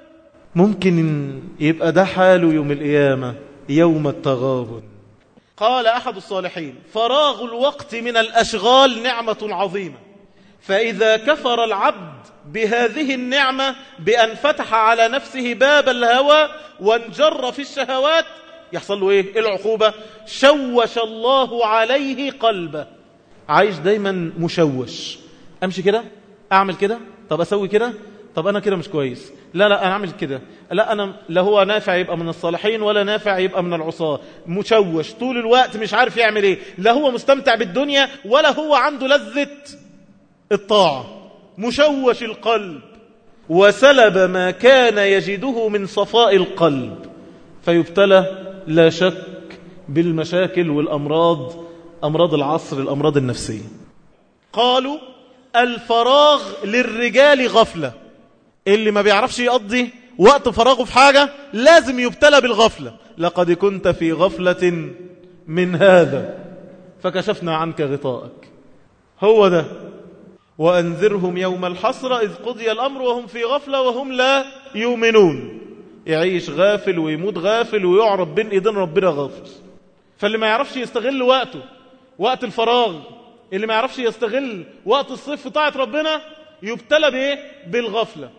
ممكن يبقى ده حاله يوم القيامة يوم التغابن قال أحد الصالحين فراغ الوقت من الأشغال نعمة عظيمة فإذا كفر العبد بهذه النعمة بأن فتح على نفسه باب الهوى وانجر في الشهوات يحصل له إيه العقوبة شوش الله عليه قلبه عايش دايما مشوش أمشي كده أعمل كده طب أسوي كده طب أنا كده مش كويس لا لا أنا أعمل كده لا أنا لا هو نافع يبقى من الصالحين ولا نافع يبقى من العصاة مشوش طول الوقت مش عارف يعمل إيه لا هو مستمتع بالدنيا ولا هو عنده لذة الطاعة مشوش القلب وسلب ما كان يجده من صفاء القلب فيبتلى لا شك بالمشاكل والأمراض أمراض العصر الأمراض النفسية قالوا الفراغ للرجال غفلة اللي ما بيعرفش يقضي وقت فراغه في حاجة لازم يبتلى بالغفلة لقد كنت في غفلة من هذا فكشفنا عنك غطاءك هو ده وأنذرهم يوم الحسرة إذ قضي الأمر وهم في غفلة وهم لا يؤمنون يعيش غافل ويموت غافل ويعرب بين إيدين ربنا غافل فاللي ما يعرفش يستغل وقته وقت الفراغ اللي ما يعرفش يستغل وقت الصيف في طاعة ربنا يبتلى بإيه؟ بالغفلة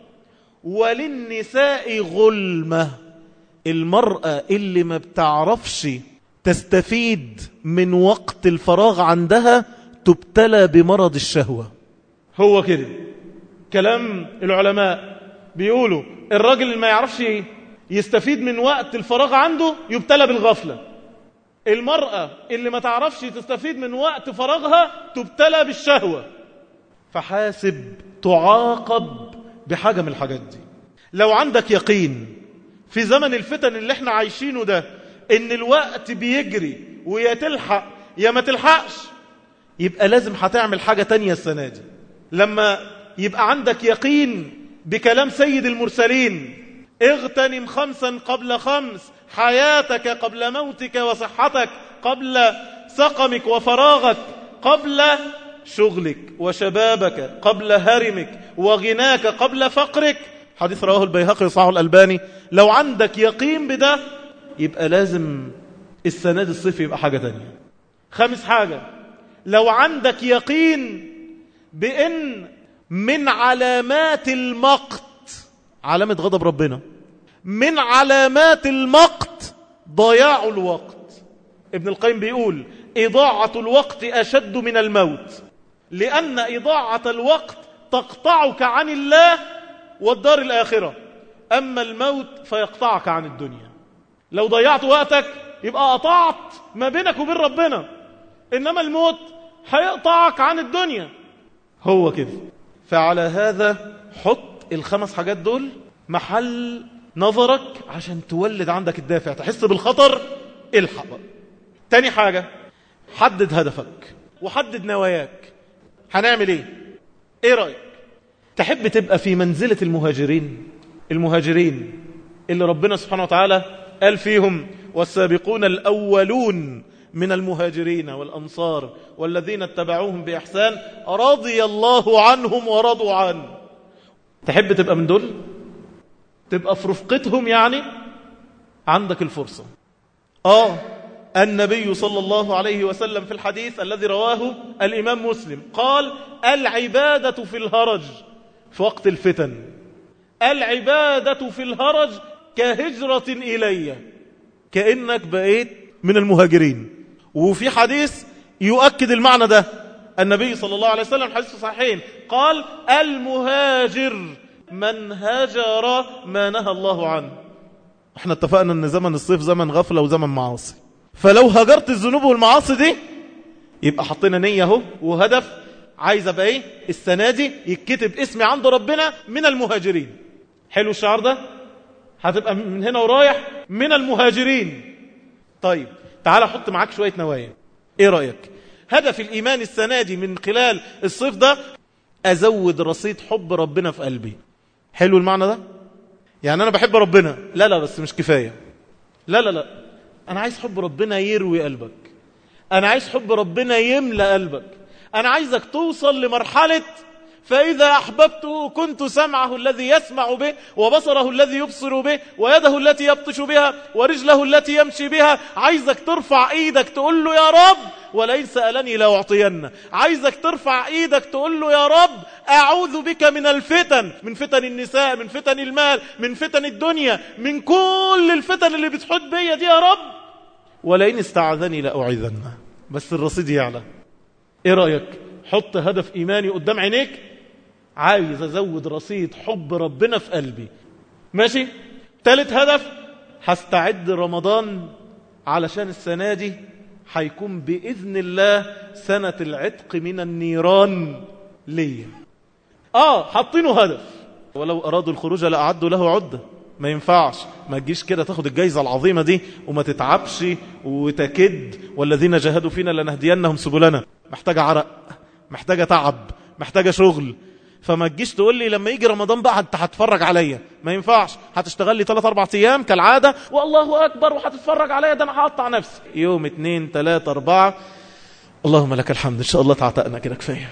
وللنساء غلمة المرأة اللي ما بتعرفش تستفيد من وقت الفراغ عندها تبتلى بمرض الشهوة هو كده كلام العلماء بيقولوا الراجل اللي ما يعرفش يستفيد من وقت الفراغ عنده يبتلى بالغفلة المرأة اللي ما تعرفش تستفيد من وقت فراغها تبتلى بالشهوة فحاسب تعاقب بحاجة من الحاجات دي لو عندك يقين في زمن الفتن اللي احنا عايشينه ده ان الوقت بيجري ويا تلحق يا ما تلحقش يبقى لازم هتعمل حاجة تانية السنة دي لما يبقى عندك يقين بكلام سيد المرسلين اغتنم خمسا قبل خمس حياتك قبل موتك وصحتك قبل سقمك وفراغك قبل شغلك وشبابك قبل هرمك وغناك قبل فقرك حديث رواه البيهقي وصححه الألباني لو عندك يقين بده يبقى لازم السنة دي الصيف يبقى حاجة تانية خامس حاجة لو عندك يقين بأن من علامات المقت علامة غضب ربنا من علامات المقت ضياع الوقت ابن القيم بيقول إضاعة الوقت أشد من الموت لأن إضاعة الوقت تقطعك عن الله والدار الآخرة أما الموت فيقطعك عن الدنيا لو ضيعت وقتك يبقى قطعت ما بينك وبين ربنا إنما الموت هيقطعك عن الدنيا هو كده فعلى هذا حط الخمس حاجات دول محل نظرك عشان تولد عندك الدافع تحس بالخطر الحق بقى تاني حاجة حدد هدفك وحدد نواياك هنعمل ايه ايه رأيك تحب تبقى في منزلة المهاجرين المهاجرين اللي ربنا سبحانه وتعالى قال فيهم والسابقون الأولون من المهاجرين والأنصار والذين اتبعوهم بإحسان رضي الله عنهم ورضوا عنه تحب تبقى من دول تبقى في رفقتهم يعني عندك الفرصة آه النبي صلى الله عليه وسلم في الحديث الذي رواه الإمام مسلم قال العبادة في الهرج في وقت الفتن العبادة في الهرج كهجرة إلي كأنك بقيت من المهاجرين وفي حديث يؤكد المعنى ده النبي صلى الله عليه وسلم حديث صحيحين قال المهاجر من هجر ما نهى الله عنه احنا اتفقنا ان زمن الصيف زمن غفلة وزمن معاصي فلو هجرت الذنوب والمعاصي دي يبقى حطينا نية اهو وهدف عايز ابقى ايه السنة دي يتكتب اسمي عند ربنا من المهاجرين حلو الشعار ده هتبقى من هنا ورايح من المهاجرين طيب تعال حط معاك شوية نوايا ايه رأيك هدف الإيمان السنة دي من خلال الصيف ده أزود رصيد حب ربنا في قلبي حلو المعنى ده يعني أنا بحب ربنا لا لا بس مش كفاية لا لا لا أنا عايز حب ربنا يروي قلبك أنا عايز حب ربنا يملى قلبك أنا عايزك توصل لمرحلة فإذا أحببته كنت سمعه الذي يسمع به وبصره الذي يبصر به ويده التي يبطش بها ورجله التي يمشي بها عايزك ترفع إيدك تقول له يا رب ولئن سألني لأعطين عايزك ترفع إيدك تقول له يا رب أعوذ بك من الفتن من فتن النساء من فتن المال من فتن الدنيا من كل الفتن اللي بتحط بيا دي يا رب ولئن استعاذني لأعيذنه بس الرصيد يعلى ايه رأيك حط هدف إيماني قدام عينيك عايز أزود رصيد حب ربنا في قلبي ماشي ثالث هدف هستعد رمضان علشان السنة دي هيكون بإذن الله سنة العتق من النيران ليا آه حاطينه هدف ولو أرادوا الخروج لأعدوا له عدة ما ينفعش ما تجيش كده تاخد الجايزة العظيمة دي وما تتعبش وتكد والذين جاهدوا فينا لنهدينهم سبلنا محتاجة عرق محتاجة تعب محتاجة شغل فما تجيش تقول لي لما يجي رمضان بقى انت هتتفرج عليا ما ينفعش هتشتغل لي 3 4 ايام كالعاده والله اكبر وهتتفرج عليا ده انا هقطع نفسي يوم 2 3 4 اللهم لك الحمد ان شاء الله تعتقنا كده كفايه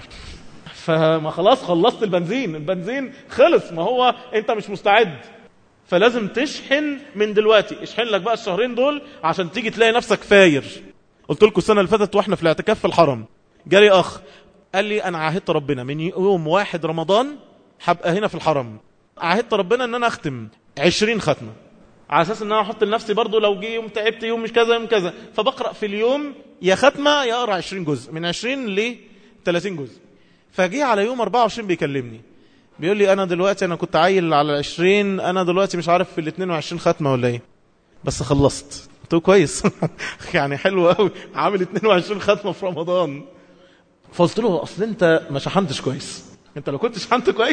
فما خلاص خلصت البنزين البنزين خلص ما هو انت مش مستعد فلازم تشحن من دلوقتي اشحن لك بقى الشهرين دول عشان تيجي تلاقي نفسك فاير قلت لكم السنه اللي فاتت واحنا في الاعتكاف في الحرم جالي اخ قال لي انا عاهدت ربنا من يوم واحد رمضان هبقى هنا في الحرم عاهدت ربنا ان انا اختم 20 ختمه على اساس ان انا احط لنفسي برضو لو جه يوم تعبت يوم مش كذا يوم كذا فبقرا في اليوم يا ختمه يا اقرا 20 جزء من 20 ل 30 جزء فجي على يوم 24 بيكلمني بيقول لي انا دلوقتي انا كنت عايل على 20 انا دلوقتي مش عارف في ال 22 ختمه ولا ايه بس خلصت قلت له كويس يعني حلو قوي عامل 22 ختمه في رمضان فقلت له اصل انت ما شحنتش كويس انت لو كنت شحنت كويس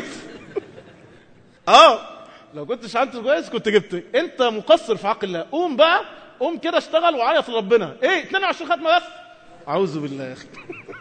اه لو كنت شحنت كويس كنت جبت انت مقصر في حق الله قوم بقى قوم كده اشتغل وعيط لربنا ايه 22 ختمه بس اعوذ بالله يا اخي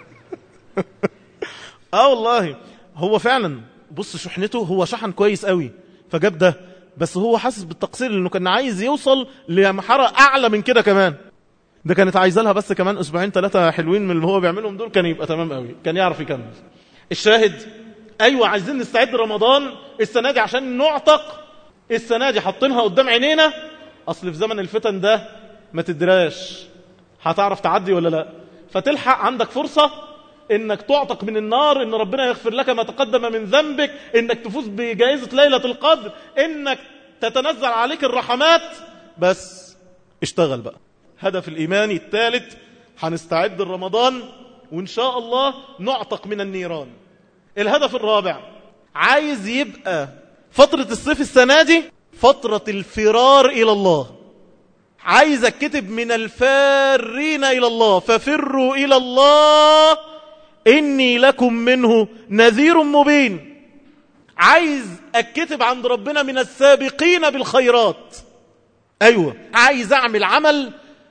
اه والله هو فعلا بص شحنته هو شحن كويس قوي فجاب ده بس هو حاسس بالتقصير لانه كان عايز يوصل لمرحله اعلى من كده كمان ده كانت عايزه لها بس كمان اسبوعين ثلاثه حلوين من اللي هو بيعملهم دول كان يبقى تمام قوي كان يعرف يكمل الشاهد ايوه عايزين نستعد رمضان السنه دي عشان نعتق السنه دي حاطينها قدام عينينا اصل في زمن الفتن ده ما تدراش هتعرف تعدي ولا لا فتلحق عندك فرصه انك تعتق من النار ان ربنا يغفر لك ما تقدم من ذنبك انك تفوز بجائزة ليلة القدر انك تتنزل عليك الرحمات بس اشتغل بقى هدف الايماني الثالث هنستعد رمضان وان شاء الله نعتق من النيران الهدف الرابع عايز يبقى فترة الصيف السنة دي فترة الفرار الى الله عايزك كتب من الفارين الى الله ففروا الى الله إني لكم منه نذير مبين عايز أكتب عند ربنا من السابقين بالخيرات أيوة عايز أعمل عمل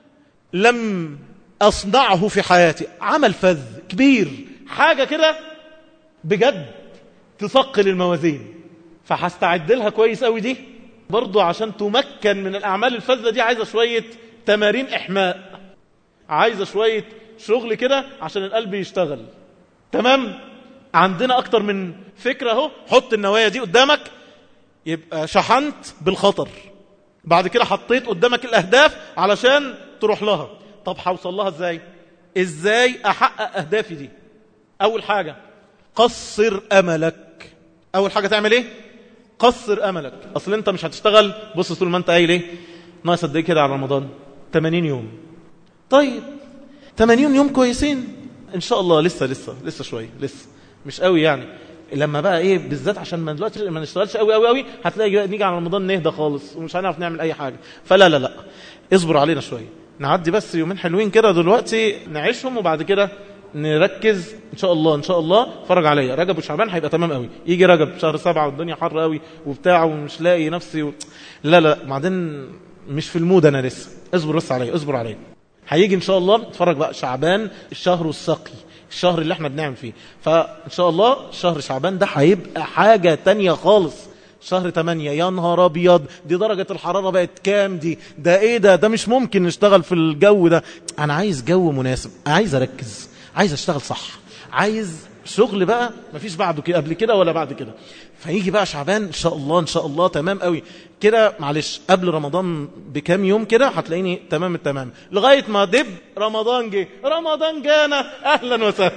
لم أصنعه في حياتي عمل فذ كبير حاجة كده بجد تثقل الموازين فهستعد لها كويس قوي دي برضو عشان تمكن من الأعمال الفذة دي عايزة شوية تمارين إحماء عايزة شوية شغل كده عشان القلب يشتغل تمام عندنا اكتر من فكرة اهو حط النوايا دي قدامك يبقى شحنت بالخطر بعد كده حطيت قدامك الاهداف علشان تروح لها طب هوصل لها ازاي ازاي احقق اهدافي دي اول حاجة قصر املك اول حاجة تعمل ايه قصر املك اصل انت مش هتشتغل بص طول ما انت قايل ايه ناقص قد ايه كده على رمضان 80 يوم طيب 80 يوم كويسين ان شاء الله لسه لسه لسه شويه لسه مش قوي يعني لما بقى ايه بالذات عشان ما دلوقتي ما نشتغلش قوي قوي قوي هتلاقي نيجي على رمضان نهدى خالص ومش هنعرف نعمل اي حاجه فلا لا لا اصبر علينا شويه نعدي بس يومين حلوين كده دلوقتي نعيشهم وبعد كده نركز ان شاء الله ان شاء الله فرج عليا رجب وشعبان هيبقى تمام قوي يجي رجب شهر سبعة والدنيا حر قوي وبتاع ومش لاقي نفسي و... لا لا بعدين مش في المود انا لسه اصبر بس عليا اصبر عليا هيجي ان شاء الله اتفرج بقى شعبان الشهر السقي الشهر اللي احنا بنعمل فيه فان شاء الله شهر شعبان ده هيبقى حاجة تانية خالص شهر 8 يا نهار ابيض دي درجة الحرارة بقت كام دي ده ايه ده ده مش ممكن نشتغل في الجو ده انا عايز جو مناسب عايز اركز عايز اشتغل صح عايز شغل بقى مفيش بعده كده قبل كده ولا بعد كده فيجي بقى شعبان ان شاء الله ان شاء الله تمام قوي كده معلش قبل رمضان بكام يوم كده هتلاقيني تمام التمام لغايه ما دب رمضان جه رمضان جانا اهلا وسهلا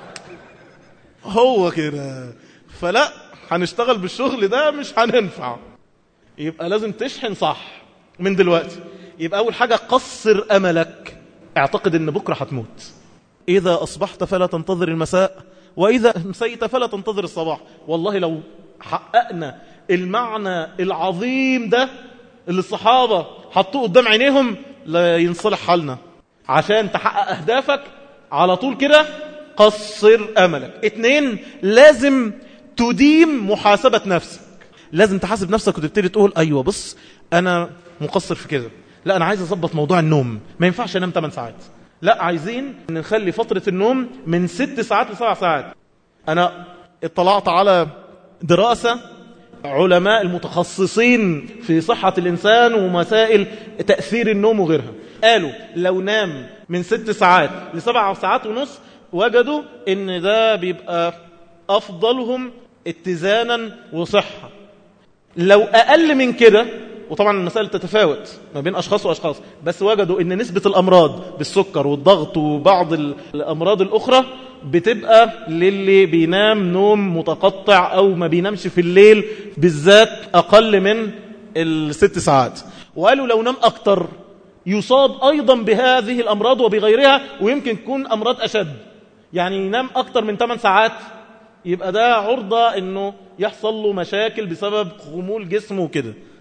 هو كده فلا هنشتغل بالشغل ده مش هننفع يبقى لازم تشحن صح من دلوقتي يبقى اول حاجه قصر املك اعتقد ان بكره هتموت اذا اصبحت فلا تنتظر المساء وإذا أمسيت فلا تنتظر الصباح والله لو حققنا المعنى العظيم ده اللي الصحابة حطوه قدام عينيهم لا ينصلح حالنا عشان تحقق أهدافك على طول كده قصر أملك اتنين لازم تديم محاسبة نفسك لازم تحاسب نفسك وتبتدي تقول أيوة بص أنا مقصر في كده لا أنا عايز أظبط موضوع النوم ما ينفعش أنام 8 ساعات لا عايزين نخلي فترة النوم من ست ساعات لسبع ساعات أنا اطلعت على دراسة علماء المتخصصين في صحة الإنسان ومسائل تأثير النوم وغيرها قالوا لو نام من ست ساعات لسبع ساعات ونص وجدوا ان ده بيبقى أفضلهم اتزانا وصحة لو أقل من كده وطبعا المسائل تتفاوت ما بين أشخاص وأشخاص بس وجدوا أن نسبة الأمراض بالسكر والضغط وبعض الأمراض الأخرى بتبقى للي بينام نوم متقطع أو ما بينامش في الليل بالذات أقل من الست ساعات وقالوا لو نام أكتر يصاب أيضا بهذه الأمراض وبغيرها ويمكن تكون أمراض أشد يعني ينام أكتر من 8 ساعات يبقى ده عرضة أنه يحصل له مشاكل بسبب خمول جسمه وكده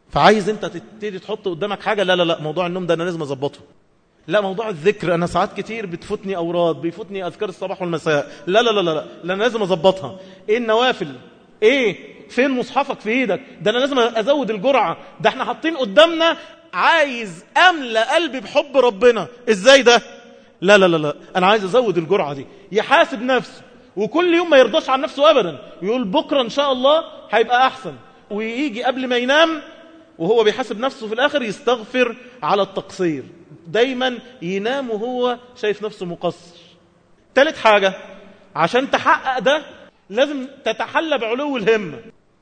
فعايز انت تبتدي تحط قدامك حاجة لا لا لا موضوع النوم ده انا لازم اظبطه لا موضوع الذكر انا ساعات كتير بتفوتني اوراد بيفوتني اذكار الصباح والمساء لا لا لا لا لا انا لازم اظبطها ايه النوافل ايه فين مصحفك في ايدك ده انا لازم ازود الجرعة ده احنا حاطين قدامنا عايز املى قلبي بحب ربنا ازاي ده لا لا لا لا انا عايز ازود الجرعة دي يحاسب نفسه وكل يوم ما يرضاش عن نفسه ابدا يقول بكرة ان شاء الله هيبقى احسن ويجي قبل ما ينام وهو بيحاسب نفسه في الاخر يستغفر على التقصير دايما ينام وهو شايف نفسه مقصر ثالث حاجة عشان تحقق ده لازم تتحلى بعلو الهمة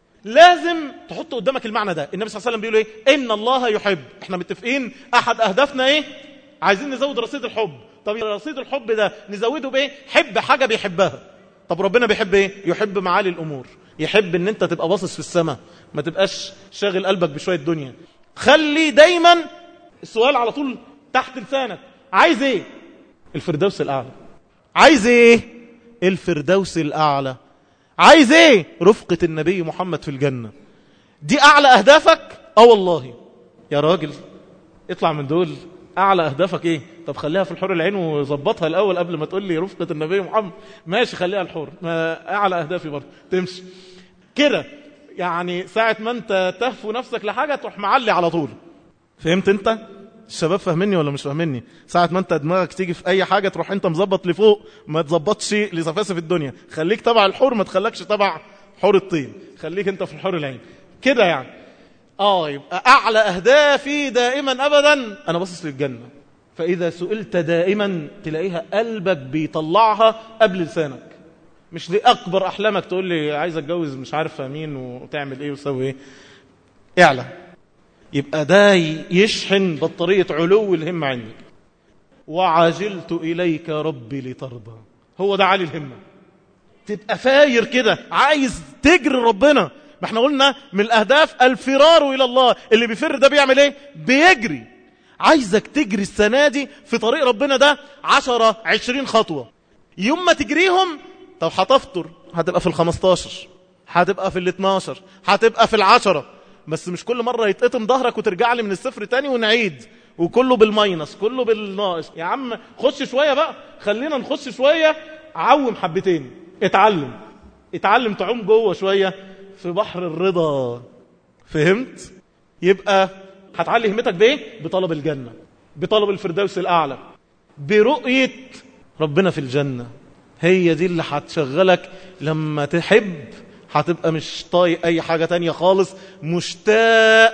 لازم تحط قدامك المعنى ده النبي صلى الله عليه وسلم بيقول ايه ان الله يحب احنا متفقين احد اهدافنا ايه عايزين نزود رصيد الحب طب رصيد الحب ده نزوده بايه حب حاجة بيحبها طب ربنا بيحب ايه يحب معالي الامور يحب ان انت تبقى باصص في السماء ما تبقاش شاغل قلبك بشوية دنيا خلي دايما السؤال على طول تحت لسانك عايز ايه الفردوس الاعلى عايز ايه الفردوس الاعلى عايز ايه رفقة النبي محمد في الجنة دي اعلى اهدافك اه والله يا راجل اطلع من دول اعلى اهدافك ايه طب خليها في الحور العين وظبطها الاول قبل ما تقول لي رفقة النبي محمد ماشي خليها الحور ما اعلى اهدافي برضه تمشي كده يعني ساعة ما انت تهفو نفسك لحاجة تروح معلي على طول فهمت انت الشباب فاهميني ولا مش فاهميني ساعة ما انت دماغك تيجي في اي حاجة تروح انت مظبط لفوق ما تظبطش لسفاسف الدنيا خليك تبع الحور ما تخلكش تبع حور الطين خليك انت في الحور العين كده يعني اه يبقى اعلى اهدافي دائما ابدا انا باصص للجنة فاذا سئلت دائما تلاقيها قلبك بيطلعها قبل لسانك مش دي اكبر احلامك تقول لي عايز اتجوز مش عارف مين وتعمل ايه وتسوي ايه اعلى يبقى ده يشحن بطارية علو الهمة عندك وعجلت إليك ربي لترضى هو ده عالي الهمة تبقى فاير كده عايز تجري ربنا ما احنا قلنا من الأهداف الفرار إلى الله اللي بيفر ده بيعمل ايه بيجري عايزك تجري السنة دي في طريق ربنا ده عشرة عشرين خطوة يوم ما تجريهم طب هتفطر هتبقى في الخمستاشر هتبقى في الاتناشر هتبقى في العشرة بس مش كل مرة يتقطم ظهرك وترجع لي من الصفر تاني ونعيد وكله بالماينس كله بالناقص يا عم خش شوية بقى خلينا نخش شوية عوم حبتين اتعلم اتعلم تعوم جوه شوية في بحر الرضا فهمت يبقى هتعلي همتك بايه بطلب الجنة بطلب الفردوس الأعلى برؤية ربنا في الجنة هي دي اللي هتشغلك لما تحب هتبقى مش طايق اي حاجة تانية خالص مشتاق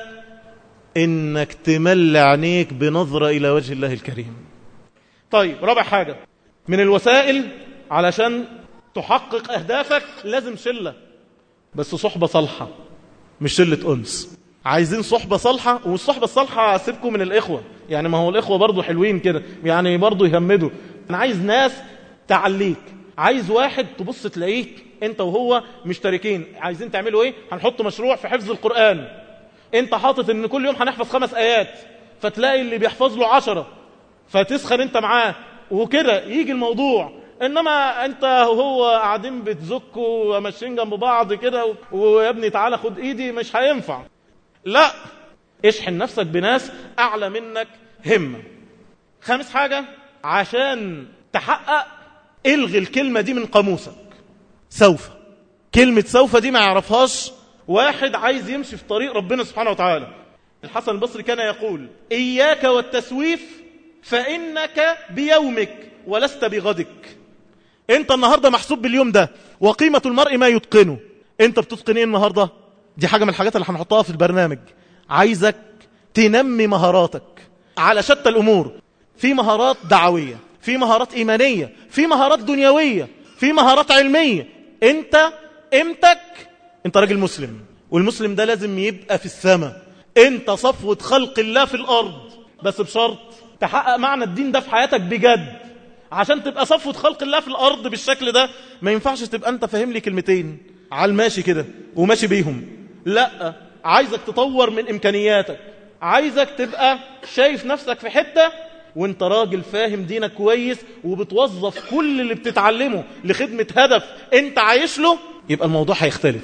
انك تمل عينيك بنظرة الى وجه الله الكريم طيب رابع حاجة من الوسائل علشان تحقق اهدافك لازم شلة بس صحبة صالحة مش شلة انس عايزين صحبة صالحة والصحبة الصالحة سيبكم من الاخوة يعني ما هو الاخوة برضو حلوين كده يعني برضو يهمدوا انا عايز ناس تعليك عايز واحد تبص تلاقيك انت وهو مشتركين عايزين تعملوا ايه هنحط مشروع في حفظ القرآن انت حاطط ان كل يوم هنحفظ خمس ايات فتلاقي اللي بيحفظ له عشرة فتسخن انت معاه وكده يجي الموضوع انما انت وهو قاعدين بتزكوا وماشيين جنب بعض كده ويا ابني تعالى خد ايدي مش هينفع لا اشحن نفسك بناس اعلى منك همة خامس حاجة عشان تحقق الغي الكلمة دي من قاموسك سوف كلمة سوف دي ما يعرفهاش واحد عايز يمشي في طريق ربنا سبحانه وتعالى الحسن البصري كان يقول إياك والتسويف فإنك بيومك ولست بغدك انت النهاردة محسوب باليوم ده وقيمة المرء ما يتقنه انت بتتقن ايه النهاردة دي حاجة من الحاجات اللي هنحطها في البرنامج عايزك تنمي مهاراتك على شتى الأمور في مهارات دعوية في مهارات إيمانية في مهارات دنيوية في مهارات علمية انت امتك انت راجل مسلم والمسلم ده لازم يبقى في السماء انت صفوة خلق الله في الارض بس بشرط تحقق معنى الدين ده في حياتك بجد عشان تبقى صفوة خلق الله في الارض بالشكل ده ما ينفعش تبقى انت فاهم لي كلمتين على الماشي كده وماشي بيهم لا عايزك تطور من امكانياتك عايزك تبقى شايف نفسك في حتة وانت راجل فاهم دينك كويس وبتوظف كل اللي بتتعلمه لخدمة هدف انت عايش له يبقى الموضوع هيختلف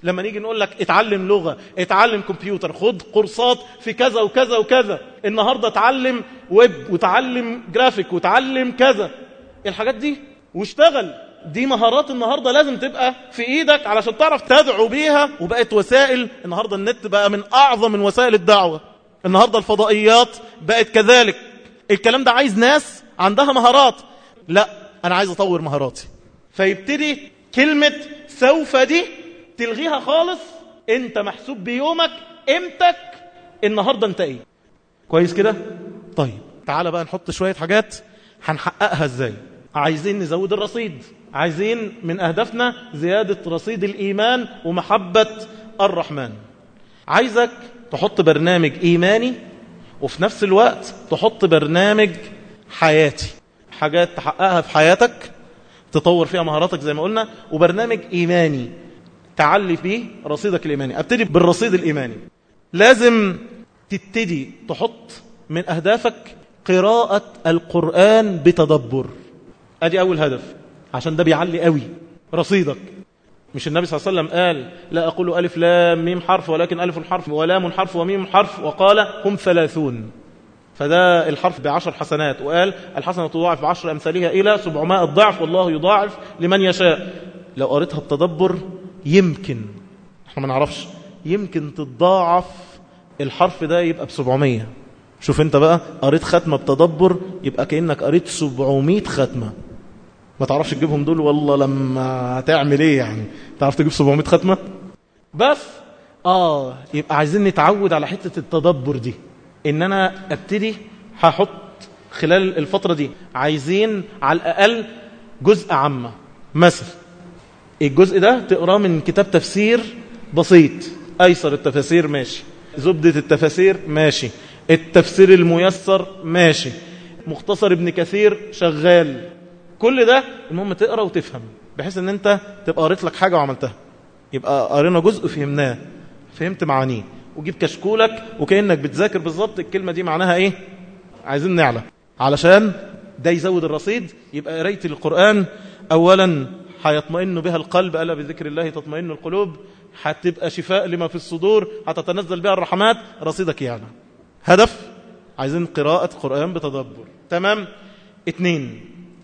لما نيجي نقول لك اتعلم لغة اتعلم كمبيوتر خد كورسات في كذا وكذا وكذا النهاردة اتعلم ويب وتعلم جرافيك وتعلم كذا الحاجات دي واشتغل دي مهارات النهاردة لازم تبقى في ايدك علشان تعرف تدعو بيها وبقت وسائل النهاردة النت بقى من اعظم من وسائل الدعوة النهاردة الفضائيات بقت كذلك الكلام ده عايز ناس عندها مهارات لا انا عايز اطور مهاراتي فيبتدي كلمة سوف دي تلغيها خالص انت محسوب بيومك قيمتك النهاردة انت ايه كويس كده طيب تعال بقى نحط شوية حاجات هنحققها ازاي عايزين نزود الرصيد عايزين من أهدافنا زيادة رصيد الإيمان ومحبة الرحمن عايزك تحط برنامج إيماني وفي نفس الوقت تحط برنامج حياتي حاجات تحققها في حياتك تطور فيها مهاراتك زي ما قلنا وبرنامج إيماني تعلي فيه رصيدك الإيماني أبتدي بالرصيد الإيماني لازم تبتدي تحط من أهدافك قراءة القرآن بتدبر أدي أول هدف عشان ده بيعلي قوي رصيدك مش النبي صلى الله عليه وسلم قال لا أقول ألف لام ميم حرف ولكن ألف حرف ولام حرف وميم حرف وقال هم ثلاثون فده الحرف بعشر حسنات وقال الحسنة تضاعف بعشر أمثالها إلى سبعمائة ضعف والله يضاعف لمن يشاء لو قريتها التدبر يمكن احنا ما نعرفش يمكن تتضاعف الحرف ده يبقى بسبعمية شوف انت بقى قريت ختمة بتدبر يبقى كأنك قريت سبعمية ختمة ما تعرفش تجيبهم دول والله لما هتعمل ايه يعني تعرف تجيب 700 ختمة بس اه يبقى عايزين نتعود على حتة التدبر دي ان انا ابتدي هحط خلال الفترة دي عايزين على الاقل جزء عامة مثلا الجزء ده تقراه من كتاب تفسير بسيط ايسر التفاسير ماشي زبدة التفاسير ماشي التفسير الميسر ماشي مختصر ابن كثير شغال كل ده المهم تقرا وتفهم بحيث ان انت تبقى قريت لك حاجه وعملتها يبقى قرينا جزء فهمناه فهمت معانيه وجيب كشكولك وكانك بتذاكر بالظبط الكلمه دي معناها ايه عايزين نعلى علشان ده يزود الرصيد يبقى قرايه القران اولا هيطمئن بها القلب الا بذكر الله تطمئن القلوب هتبقى شفاء لما في الصدور هتتنزل بها الرحمات رصيدك يعني هدف عايزين قراءة قرآن بتدبر تمام اتنين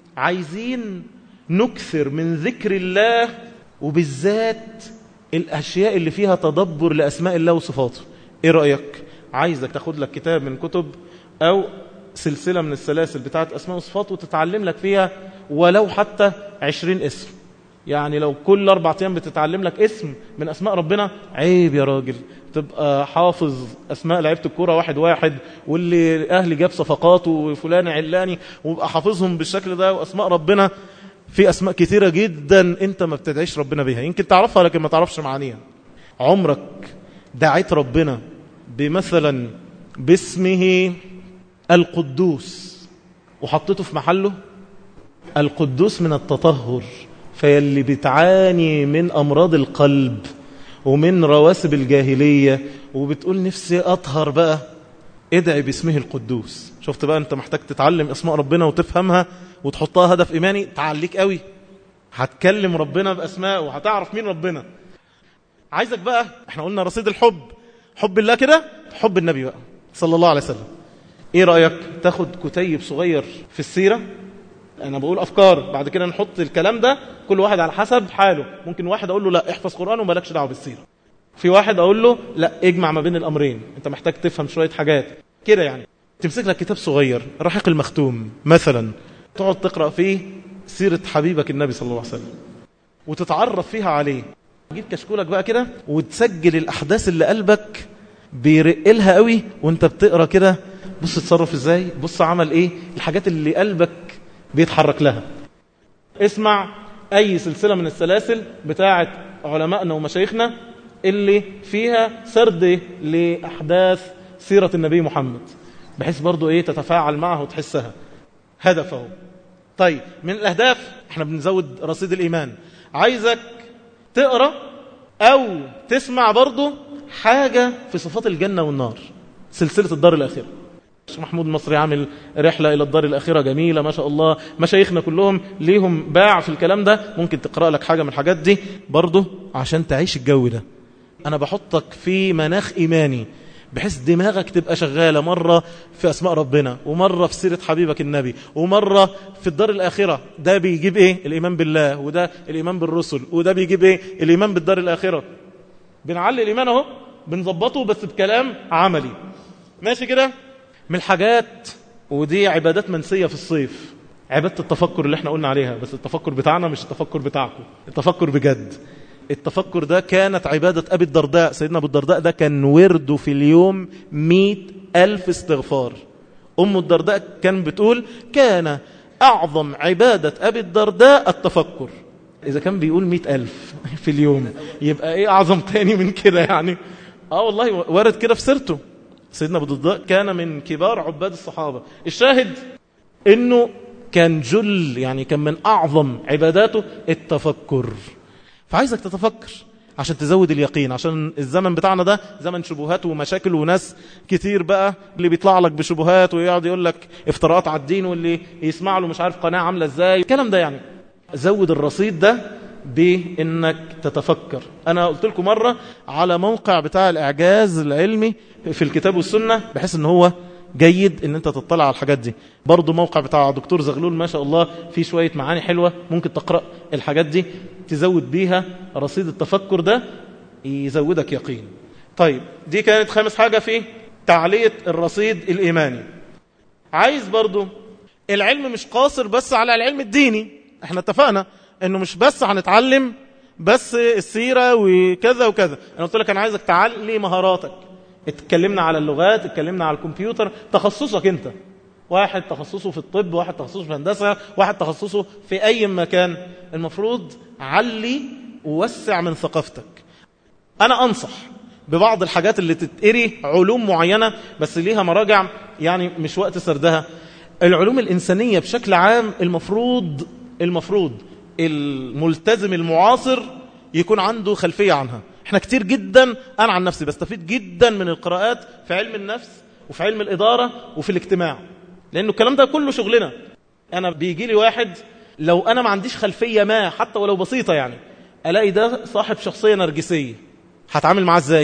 عايزين نكثر من ذكر الله وبالذات الأشياء اللي فيها تدبر لأسماء الله وصفاته إيه رأيك؟ عايزك تاخد لك كتاب من كتب أو سلسلة من السلاسل بتاعت أسماء وصفات وتتعلم لك فيها ولو حتى عشرين اسم يعني لو كل أربع أيام بتتعلم لك اسم من أسماء ربنا عيب يا راجل تبقى حافظ أسماء لعيبة الكورة واحد واحد واللي أهلي جاب صفقاته وفلان علاني ويبقى حافظهم بالشكل ده وأسماء ربنا في أسماء كثيرة جدا أنت ما بتدعيش ربنا بيها يمكن تعرفها لكن ما تعرفش معانيها عمرك دعيت ربنا بمثلا باسمه القدوس وحطيته في محله القدوس من التطهر فيلي بتعاني من أمراض القلب ومن رواسب الجاهلية وبتقول نفسي أطهر بقى ادعي باسمه القدوس شفت بقى أنت محتاج تتعلم اسماء ربنا وتفهمها وتحطها هدف إيماني تعليك قوي هتكلم ربنا بأسماء وهتعرف مين ربنا عايزك بقى احنا قلنا رصيد الحب حب الله كده حب النبي بقى صلى الله عليه وسلم ايه رأيك تاخد كتيب صغير في السيرة انا بقول افكار بعد كده نحط الكلام ده كل واحد على حسب حاله ممكن واحد اقول له لا احفظ قرآن ومالكش دعوه بالسيره في واحد اقول له لا اجمع ما بين الامرين انت محتاج تفهم شويه حاجات كده يعني تمسك لك كتاب صغير رحيق المختوم مثلا تقعد تقرا فيه سيره حبيبك النبي صلى الله عليه وسلم وتتعرف فيها عليه جيب كشكولك بقى كده وتسجل الاحداث اللي قلبك بيرقلها قوي وانت بتقرا كده بص اتصرف ازاي بص عمل ايه الحاجات اللي قلبك بيتحرك لها اسمع أي سلسلة من السلاسل بتاعة علمائنا ومشايخنا اللي فيها سرد لأحداث سيرة النبي محمد بحيث برضو إيه تتفاعل معه وتحسها هدفه طيب من الأهداف احنا بنزود رصيد الإيمان عايزك تقرأ أو تسمع برضو حاجة في صفات الجنة والنار سلسلة الدار الأخيرة الشيخ محمود المصري عامل رحلة إلى الدار الأخيرة جميلة ما شاء الله مشايخنا كلهم ليهم باع في الكلام ده ممكن تقرأ لك حاجة من الحاجات دي برضه عشان تعيش الجو ده أنا بحطك في مناخ إيماني بحيث دماغك تبقى شغالة مرة في أسماء ربنا ومرة في سيرة حبيبك النبي ومرة في الدار الآخرة ده بيجيب إيه الإيمان بالله وده الإيمان بالرسل وده بيجيب إيه الإيمان بالدار الآخرة بنعلي الإيمان أهو بنظبطه بس بكلام عملي ماشي كده من الحاجات ودي عبادات منسية في الصيف عبادة التفكر اللي احنا قلنا عليها بس التفكر بتاعنا مش التفكر بتاعكم التفكر بجد التفكر ده كانت عبادة أبي الدرداء سيدنا أبو الدرداء ده كان ورده في اليوم مئة ألف استغفار أم الدرداء كان بتقول كان أعظم عبادة أبي الدرداء التفكر إذا كان بيقول مئة ألف في اليوم يبقى إيه أعظم تاني من كده يعني آه والله وارد كده في سيرته سيدنا أبو الدرداء كان من كبار عباد الصحابة الشاهد إنه كان جل يعني كان من أعظم عباداته التفكر فعايزك تتفكر عشان تزود اليقين عشان الزمن بتاعنا ده زمن شبهات ومشاكل وناس كتير بقى اللي بيطلع لك بشبهات ويقعد يقول لك افتراءات على الدين واللي يسمع له مش عارف قناة عاملة ازاي الكلام ده يعني زود الرصيد ده بانك تتفكر انا قلت لكم مرة على موقع بتاع الاعجاز العلمي في الكتاب والسنة بحيث ان هو جيد ان انت تطلع على الحاجات دي برضو موقع بتاع دكتور زغلول ما شاء الله فيه شوية معاني حلوة ممكن تقرأ الحاجات دي تزود بيها رصيد التفكر ده يزودك يقين طيب دي كانت خامس حاجة في تعلية الرصيد الإيماني عايز برضو العلم مش قاصر بس على العلم الديني احنا اتفقنا انه مش بس هنتعلم بس السيرة وكذا وكذا انا قلت لك انا عايزك تعلي مهاراتك اتكلمنا على اللغات اتكلمنا على الكمبيوتر تخصصك انت واحد تخصصه في الطب واحد تخصصه في الهندسة واحد تخصصه في أي مكان المفروض علي ووسع من ثقافتك أنا أنصح ببعض الحاجات اللي تتقري علوم معينة بس ليها مراجع يعني مش وقت سردها العلوم الإنسانية بشكل عام المفروض المفروض الملتزم المعاصر يكون عنده خلفية عنها احنا كتير جدا انا عن نفسي بستفيد جدا من القراءات في علم النفس وفي علم الإدارة وفي الاجتماع لأنه الكلام ده كله شغلنا أنا بيجي لي واحد لو أنا ما عنديش خلفية ما حتى ولو بسيطة يعني ألاقي ده صاحب شخصية نرجسية هتعامل معاه ازاي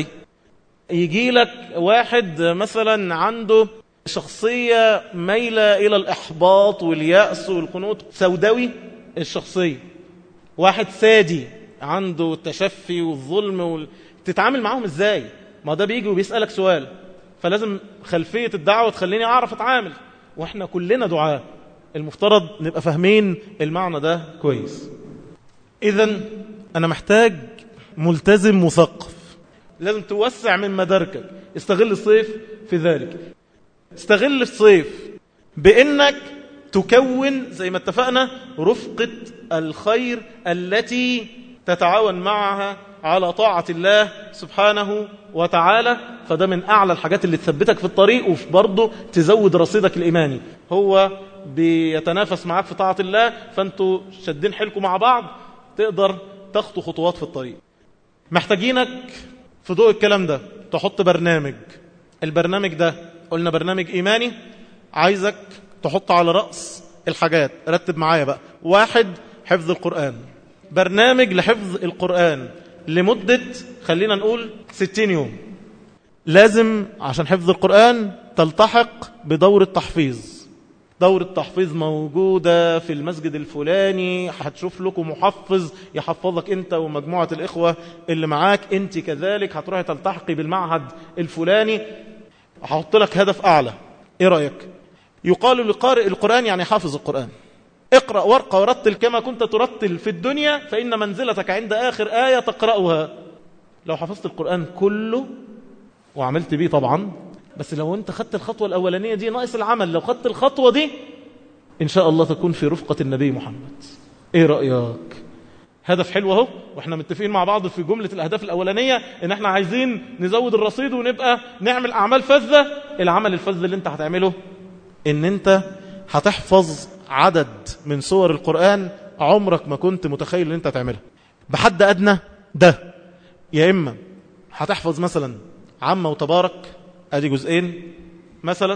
يجي لك واحد مثلا عنده شخصية ميلة إلى الإحباط واليأس والقنوط سوداوي الشخصية واحد سادي عنده التشفي والظلم وال... تتعامل معاهم ازاي ما ده بيجي وبيسألك سؤال فلازم خلفية الدعوة تخليني أعرف أتعامل وإحنا كلنا دعاء المفترض نبقى فاهمين المعنى ده كويس إذا أنا محتاج ملتزم مثقف لازم توسع من مداركك استغل الصيف في ذلك استغل الصيف بأنك تكون زي ما اتفقنا رفقة الخير التي تتعاون معها على طاعة الله سبحانه وتعالى فده من أعلى الحاجات اللي تثبتك في الطريق وفي برضه تزود رصيدك الإيماني هو بيتنافس معاك في طاعة الله فانتوا شدين حيلكم مع بعض تقدر تخطو خطوات في الطريق محتاجينك في ضوء الكلام ده تحط برنامج البرنامج ده قلنا برنامج إيماني عايزك تحط على رأس الحاجات رتب معايا بقى واحد حفظ القرآن برنامج لحفظ القرآن لمدة خلينا نقول ستين يوم لازم عشان حفظ القرآن تلتحق بدورة تحفيظ دورة تحفيظ موجودة في المسجد الفلاني هتشوف لكم محفظ يحفظك انت ومجموعة الإخوة اللي معاك انت كذلك هتروحي تلتحقي بالمعهد الفلاني هحط لك هدف أعلى ايه رأيك يقال لقارئ القرآن يعني حافظ القرآن اقرأ ورقة ورتل كما كنت ترتل في الدنيا فإن منزلتك عند آخر آية تقرأها لو حفظت القرآن كله وعملت بيه طبعا بس لو انت خدت الخطوة الأولانية دي ناقص العمل لو خدت الخطوة دي إن شاء الله تكون في رفقة النبي محمد ايه رأيك هدف حلو اهو واحنا متفقين مع بعض في جملة الأهداف الأولانية ان احنا عايزين نزود الرصيد ونبقى نعمل أعمال فذة العمل الفذ اللي انت هتعمله ان انت هتحفظ عدد من سور القرآن عمرك ما كنت متخيل ان انت تعملها بحد أدنى ده يا إما هتحفظ مثلا عامة وتبارك ادي جزئين مثلا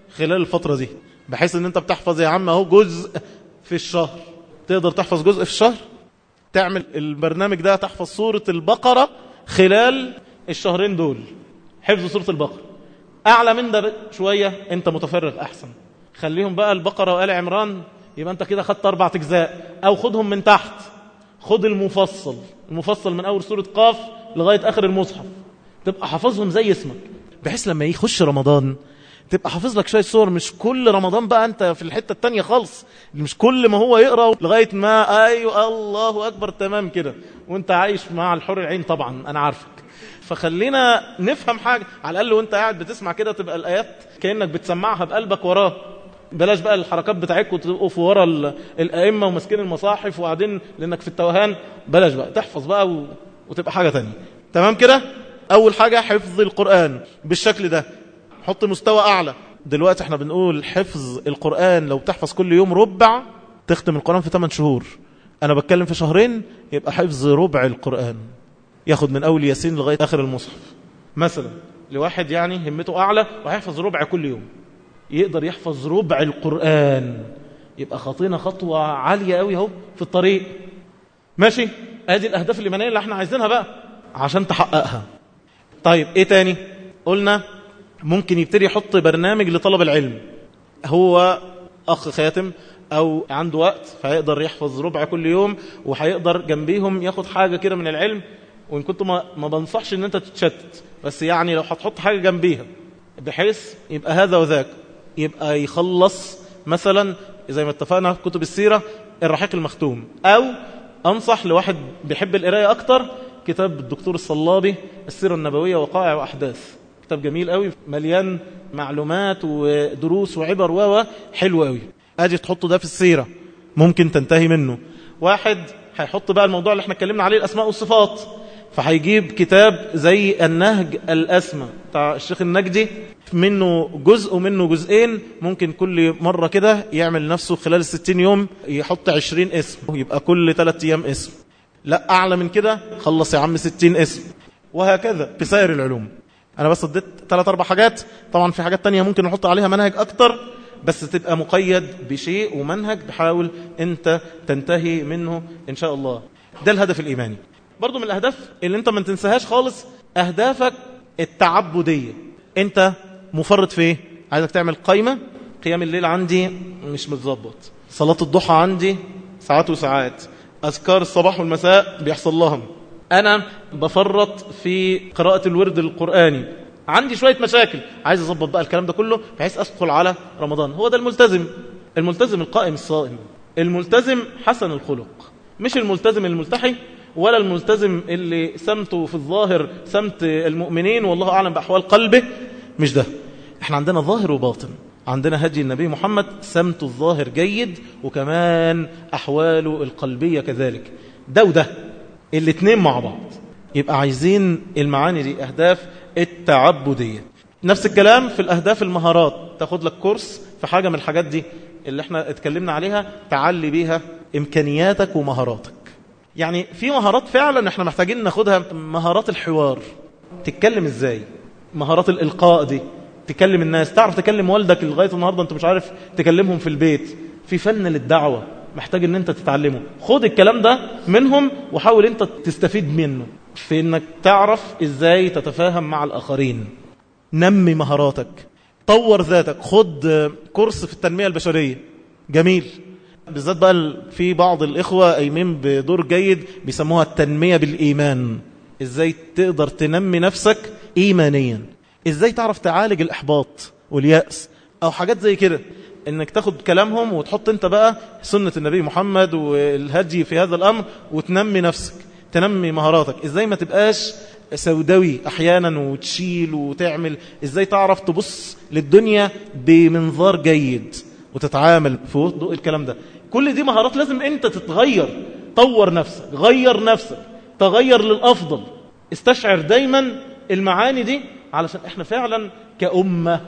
خلال الفترة دي بحيث ان انت بتحفظ يا عم اهو جزء في الشهر تقدر تحفظ جزء في الشهر تعمل البرنامج ده تحفظ سورة البقرة خلال الشهرين دول حفظ سورة البقرة أعلى من ده شوية أنت متفرغ أحسن خليهم بقى البقرة وآل عمران يبقى أنت كده خدت أربع أجزاء أو خدهم من تحت خد المفصل المفصل من أول سورة قاف لغاية آخر المصحف تبقى حافظهم زي اسمك بحيث لما يخش رمضان تبقى حافظ لك شوية صور مش كل رمضان بقى انت في الحتة التانية خالص مش كل ما هو يقرأ لغاية ما ايوه الله اكبر تمام كده وانت عايش مع الحر العين طبعا انا عارفك فخلينا نفهم حاجة على الاقل وانت قاعد بتسمع كده تبقى الايات كأنك بتسمعها بقلبك وراه بلاش بقى الحركات بتاعتكم تقفوا ورا الائمه وماسكين المصاحف وقاعدين لانك في التوهان بلاش بقى تحفظ بقى و... وتبقى حاجه تانية تمام كده اول حاجه حفظ القران بالشكل ده حط مستوى اعلى دلوقتي احنا بنقول حفظ القران لو تحفظ كل يوم ربع تختم القران في 8 شهور انا بتكلم في شهرين يبقى حفظ ربع القران ياخد من اول ياسين لغايه اخر المصحف مثلا لواحد يعني همته اعلى وهيحفظ ربع كل يوم يقدر يحفظ ربع القرآن يبقى خطينا خطوة عالية قوي اهو في الطريق ماشي ادي الاهداف الايمانيه اللي احنا عايزينها بقى عشان تحققها طيب ايه تاني قلنا ممكن يبتدي يحط برنامج لطلب العلم هو اخ خاتم او عنده وقت فهيقدر يحفظ ربع كل يوم وهيقدر جنبيهم ياخد حاجة كده من العلم وان كنت ما, ما بنصحش ان انت تتشتت بس يعني لو هتحط حاجة جنبيها بحيث يبقى هذا وذاك يبقى يخلص مثلا زي ما اتفقنا في كتب السيرة الرحيق المختوم أو أنصح لواحد بيحب القراية أكتر كتاب الدكتور الصلابي السيرة النبوية وقائع وأحداث كتاب جميل قوي مليان معلومات ودروس وعبر و حلو قوي أجي تحطه ده في السيرة ممكن تنتهي منه واحد هيحط بقى الموضوع اللي احنا اتكلمنا عليه الأسماء والصفات فهيجيب كتاب زي النهج الأسمى بتاع الشيخ النجدي منه جزء ومنه جزئين ممكن كل مرة كده يعمل نفسه خلال الستين يوم يحط عشرين اسم يبقى كل ثلاثة أيام اسم لا أعلى من كده خلص يا عم ستين اسم وهكذا في سائر العلوم أنا بس اديت ثلاث أربع حاجات طبعا في حاجات تانية ممكن نحط عليها منهج أكتر بس تبقى مقيد بشيء ومنهج بحاول أنت تنتهي منه إن شاء الله ده الهدف الإيماني برضو من الأهداف اللي أنت ما تنساهاش خالص أهدافك التعبدية أنت مفرط في ايه عايزك تعمل قايمة قيام الليل عندي مش متظبط صلاة الضحى عندي ساعات وساعات أذكار الصباح والمساء بيحصل لهم أنا بفرط في قراءة الورد القرآني عندي شوية مشاكل عايز أظبط بقى الكلام ده كله بحيث أدخل على رمضان هو ده الملتزم الملتزم القائم الصائم الملتزم حسن الخلق مش الملتزم الملتحي ولا الملتزم اللي سمته في الظاهر سمت المؤمنين والله أعلم بأحوال قلبه مش ده احنا عندنا ظاهر وباطن عندنا هدي النبي محمد سمت الظاهر جيد وكمان أحواله القلبية كذلك ده وده الاتنين مع بعض يبقى عايزين المعاني دي أهداف التعبدية نفس الكلام في الأهداف المهارات تاخد لك كورس في حاجة من الحاجات دي اللي احنا اتكلمنا عليها تعلي بيها إمكانياتك ومهاراتك يعني في مهارات فعلا احنا محتاجين ناخدها مهارات الحوار تتكلم ازاي مهارات الإلقاء دي تكلم الناس تعرف تكلم والدك لغاية النهاردة انت مش عارف تكلمهم في البيت في فن للدعوة محتاج ان انت تتعلمه خد الكلام ده منهم وحاول انت تستفيد منه في انك تعرف ازاي تتفاهم مع الآخرين نمي مهاراتك طور ذاتك خد كورس في التنمية البشرية جميل بالذات بقى في بعض الإخوة قايمين بدور جيد بيسموها التنمية بالإيمان ازاي تقدر تنمي نفسك إيمانيا إزاي تعرف تعالج الإحباط واليأس أو حاجات زي كده إنك تاخد كلامهم وتحط أنت بقى سنة النبي محمد والهدي في هذا الأمر وتنمي نفسك تنمي مهاراتك إزاي ما تبقاش سوداوي أحيانا وتشيل وتعمل إزاي تعرف تبص للدنيا بمنظار جيد وتتعامل في ضوء الكلام ده كل دي مهارات لازم أنت تتغير طور نفسك غير نفسك تغير للأفضل استشعر دايما المعاني دي علشان احنا فعلا كأمة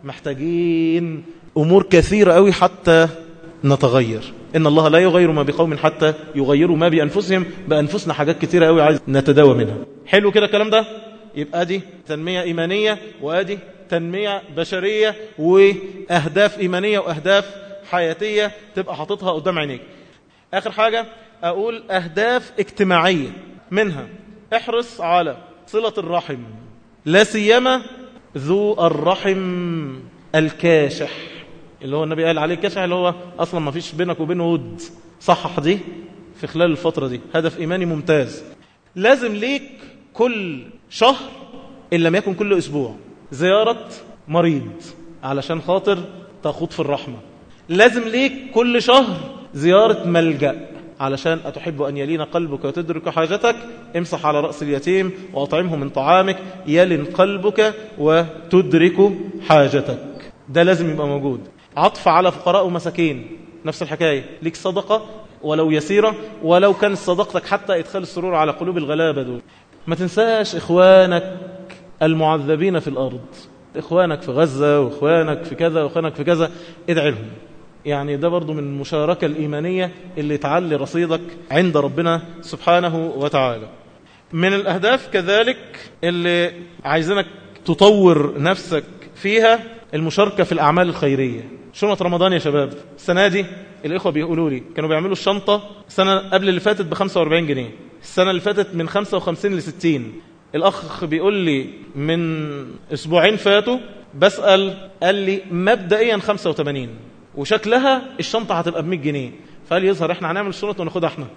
محتاجين أمور كثيرة قوي حتى نتغير إن الله لا يغير ما بقوم حتى يغيروا ما بأنفسهم بأنفسنا حاجات كثيرة قوي عايز نتداوى منها حلو كده الكلام ده يبقى دي تنمية إيمانية وادي تنمية بشرية وأهداف إيمانية وأهداف حياتية تبقى حاططها قدام عينيك آخر حاجة أقول أهداف اجتماعية منها احرص على صلة الرحم لا سيما ذو الرحم الكاشح اللي هو النبي قال عليه كاشح اللي هو أصلا ما فيش بينك وبينه ود صحح دي في خلال الفترة دي هدف إيماني ممتاز لازم ليك كل شهر إن لم يكن كل أسبوع زيارة مريض علشان خاطر تخوض في الرحمة لازم ليك كل شهر زيارة ملجأ علشان أتحب أن يلين قلبك وتدرك حاجتك امسح على رأس اليتيم وأطعمه من طعامك يلن قلبك وتدرك حاجتك ده لازم يبقى موجود عطف على فقراء ومساكين نفس الحكاية ليك صدقة ولو يسيرة ولو كان صدقتك حتى إدخال السرور على قلوب الغلابة دول ما تنساش إخوانك المعذبين في الأرض إخوانك في غزة وإخوانك في كذا وإخوانك في كذا ادعي لهم يعني ده برضو من المشاركة الإيمانية اللي تعلي رصيدك عند ربنا سبحانه وتعالى من الأهداف كذلك اللي عايزينك تطور نفسك فيها المشاركة في الأعمال الخيرية شنطة رمضان يا شباب السنة دي الإخوة بيقولوا لي كانوا بيعملوا الشنطة السنة قبل اللي فاتت ب 45 جنيه السنة اللي فاتت من 55 ل 60 الأخ بيقول لي من أسبوعين فاتوا بسأل قال لي مبدئيا 85 وشكلها الشنطة هتبقى ب 100 جنيه فقال يظهر احنا هنعمل الشنط وناخدها احنا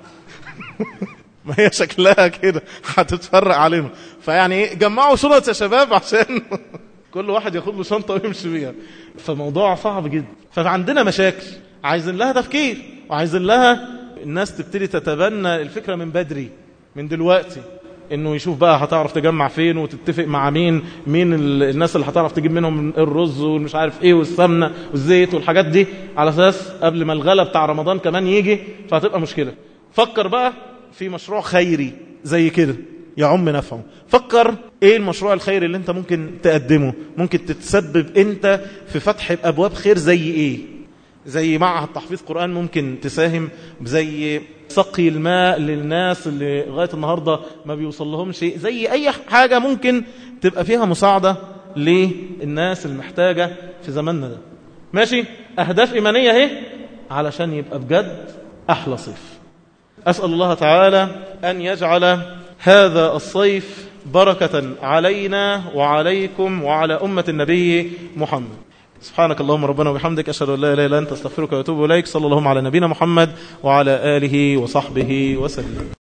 ما هي شكلها كده هتتفرق علينا فيعني ايه جمعوا شنط يا شباب عشان كل واحد ياخد له شنطة ويمشي بيها فموضوع صعب جدا فعندنا مشاكل عايزين لها تفكير وعايزين لها الناس تبتدي تتبنى الفكرة من بدري من دلوقتي انه يشوف بقى هتعرف تجمع فين وتتفق مع مين مين الناس اللي هتعرف تجيب منهم الرز والمش عارف ايه والسمنه والزيت والحاجات دي على اساس قبل ما الغلا بتاع رمضان كمان يجي فهتبقى مشكله فكر بقى في مشروع خيري زي كده يعم نفعه فكر ايه المشروع الخيري اللي انت ممكن تقدمه ممكن تتسبب انت في فتح ابواب خير زي ايه زي معهد تحفيظ قرآن ممكن تساهم زي سقي الماء للناس اللي لغاية النهاردة ما بيوصل لهم شيء زي أي حاجة ممكن تبقى فيها مساعدة للناس المحتاجة في زماننا ده ماشي أهداف إيمانية اهي علشان يبقى بجد أحلى صيف أسأل الله تعالى أن يجعل هذا الصيف بركة علينا وعليكم وعلى أمة النبي محمد سبحانك اللهم ربنا وبحمدك أشهد أن لا إله إلا أنت استغفرك وأتوب إليك صلى الله على نبينا محمد وعلى آله وصحبه وسلم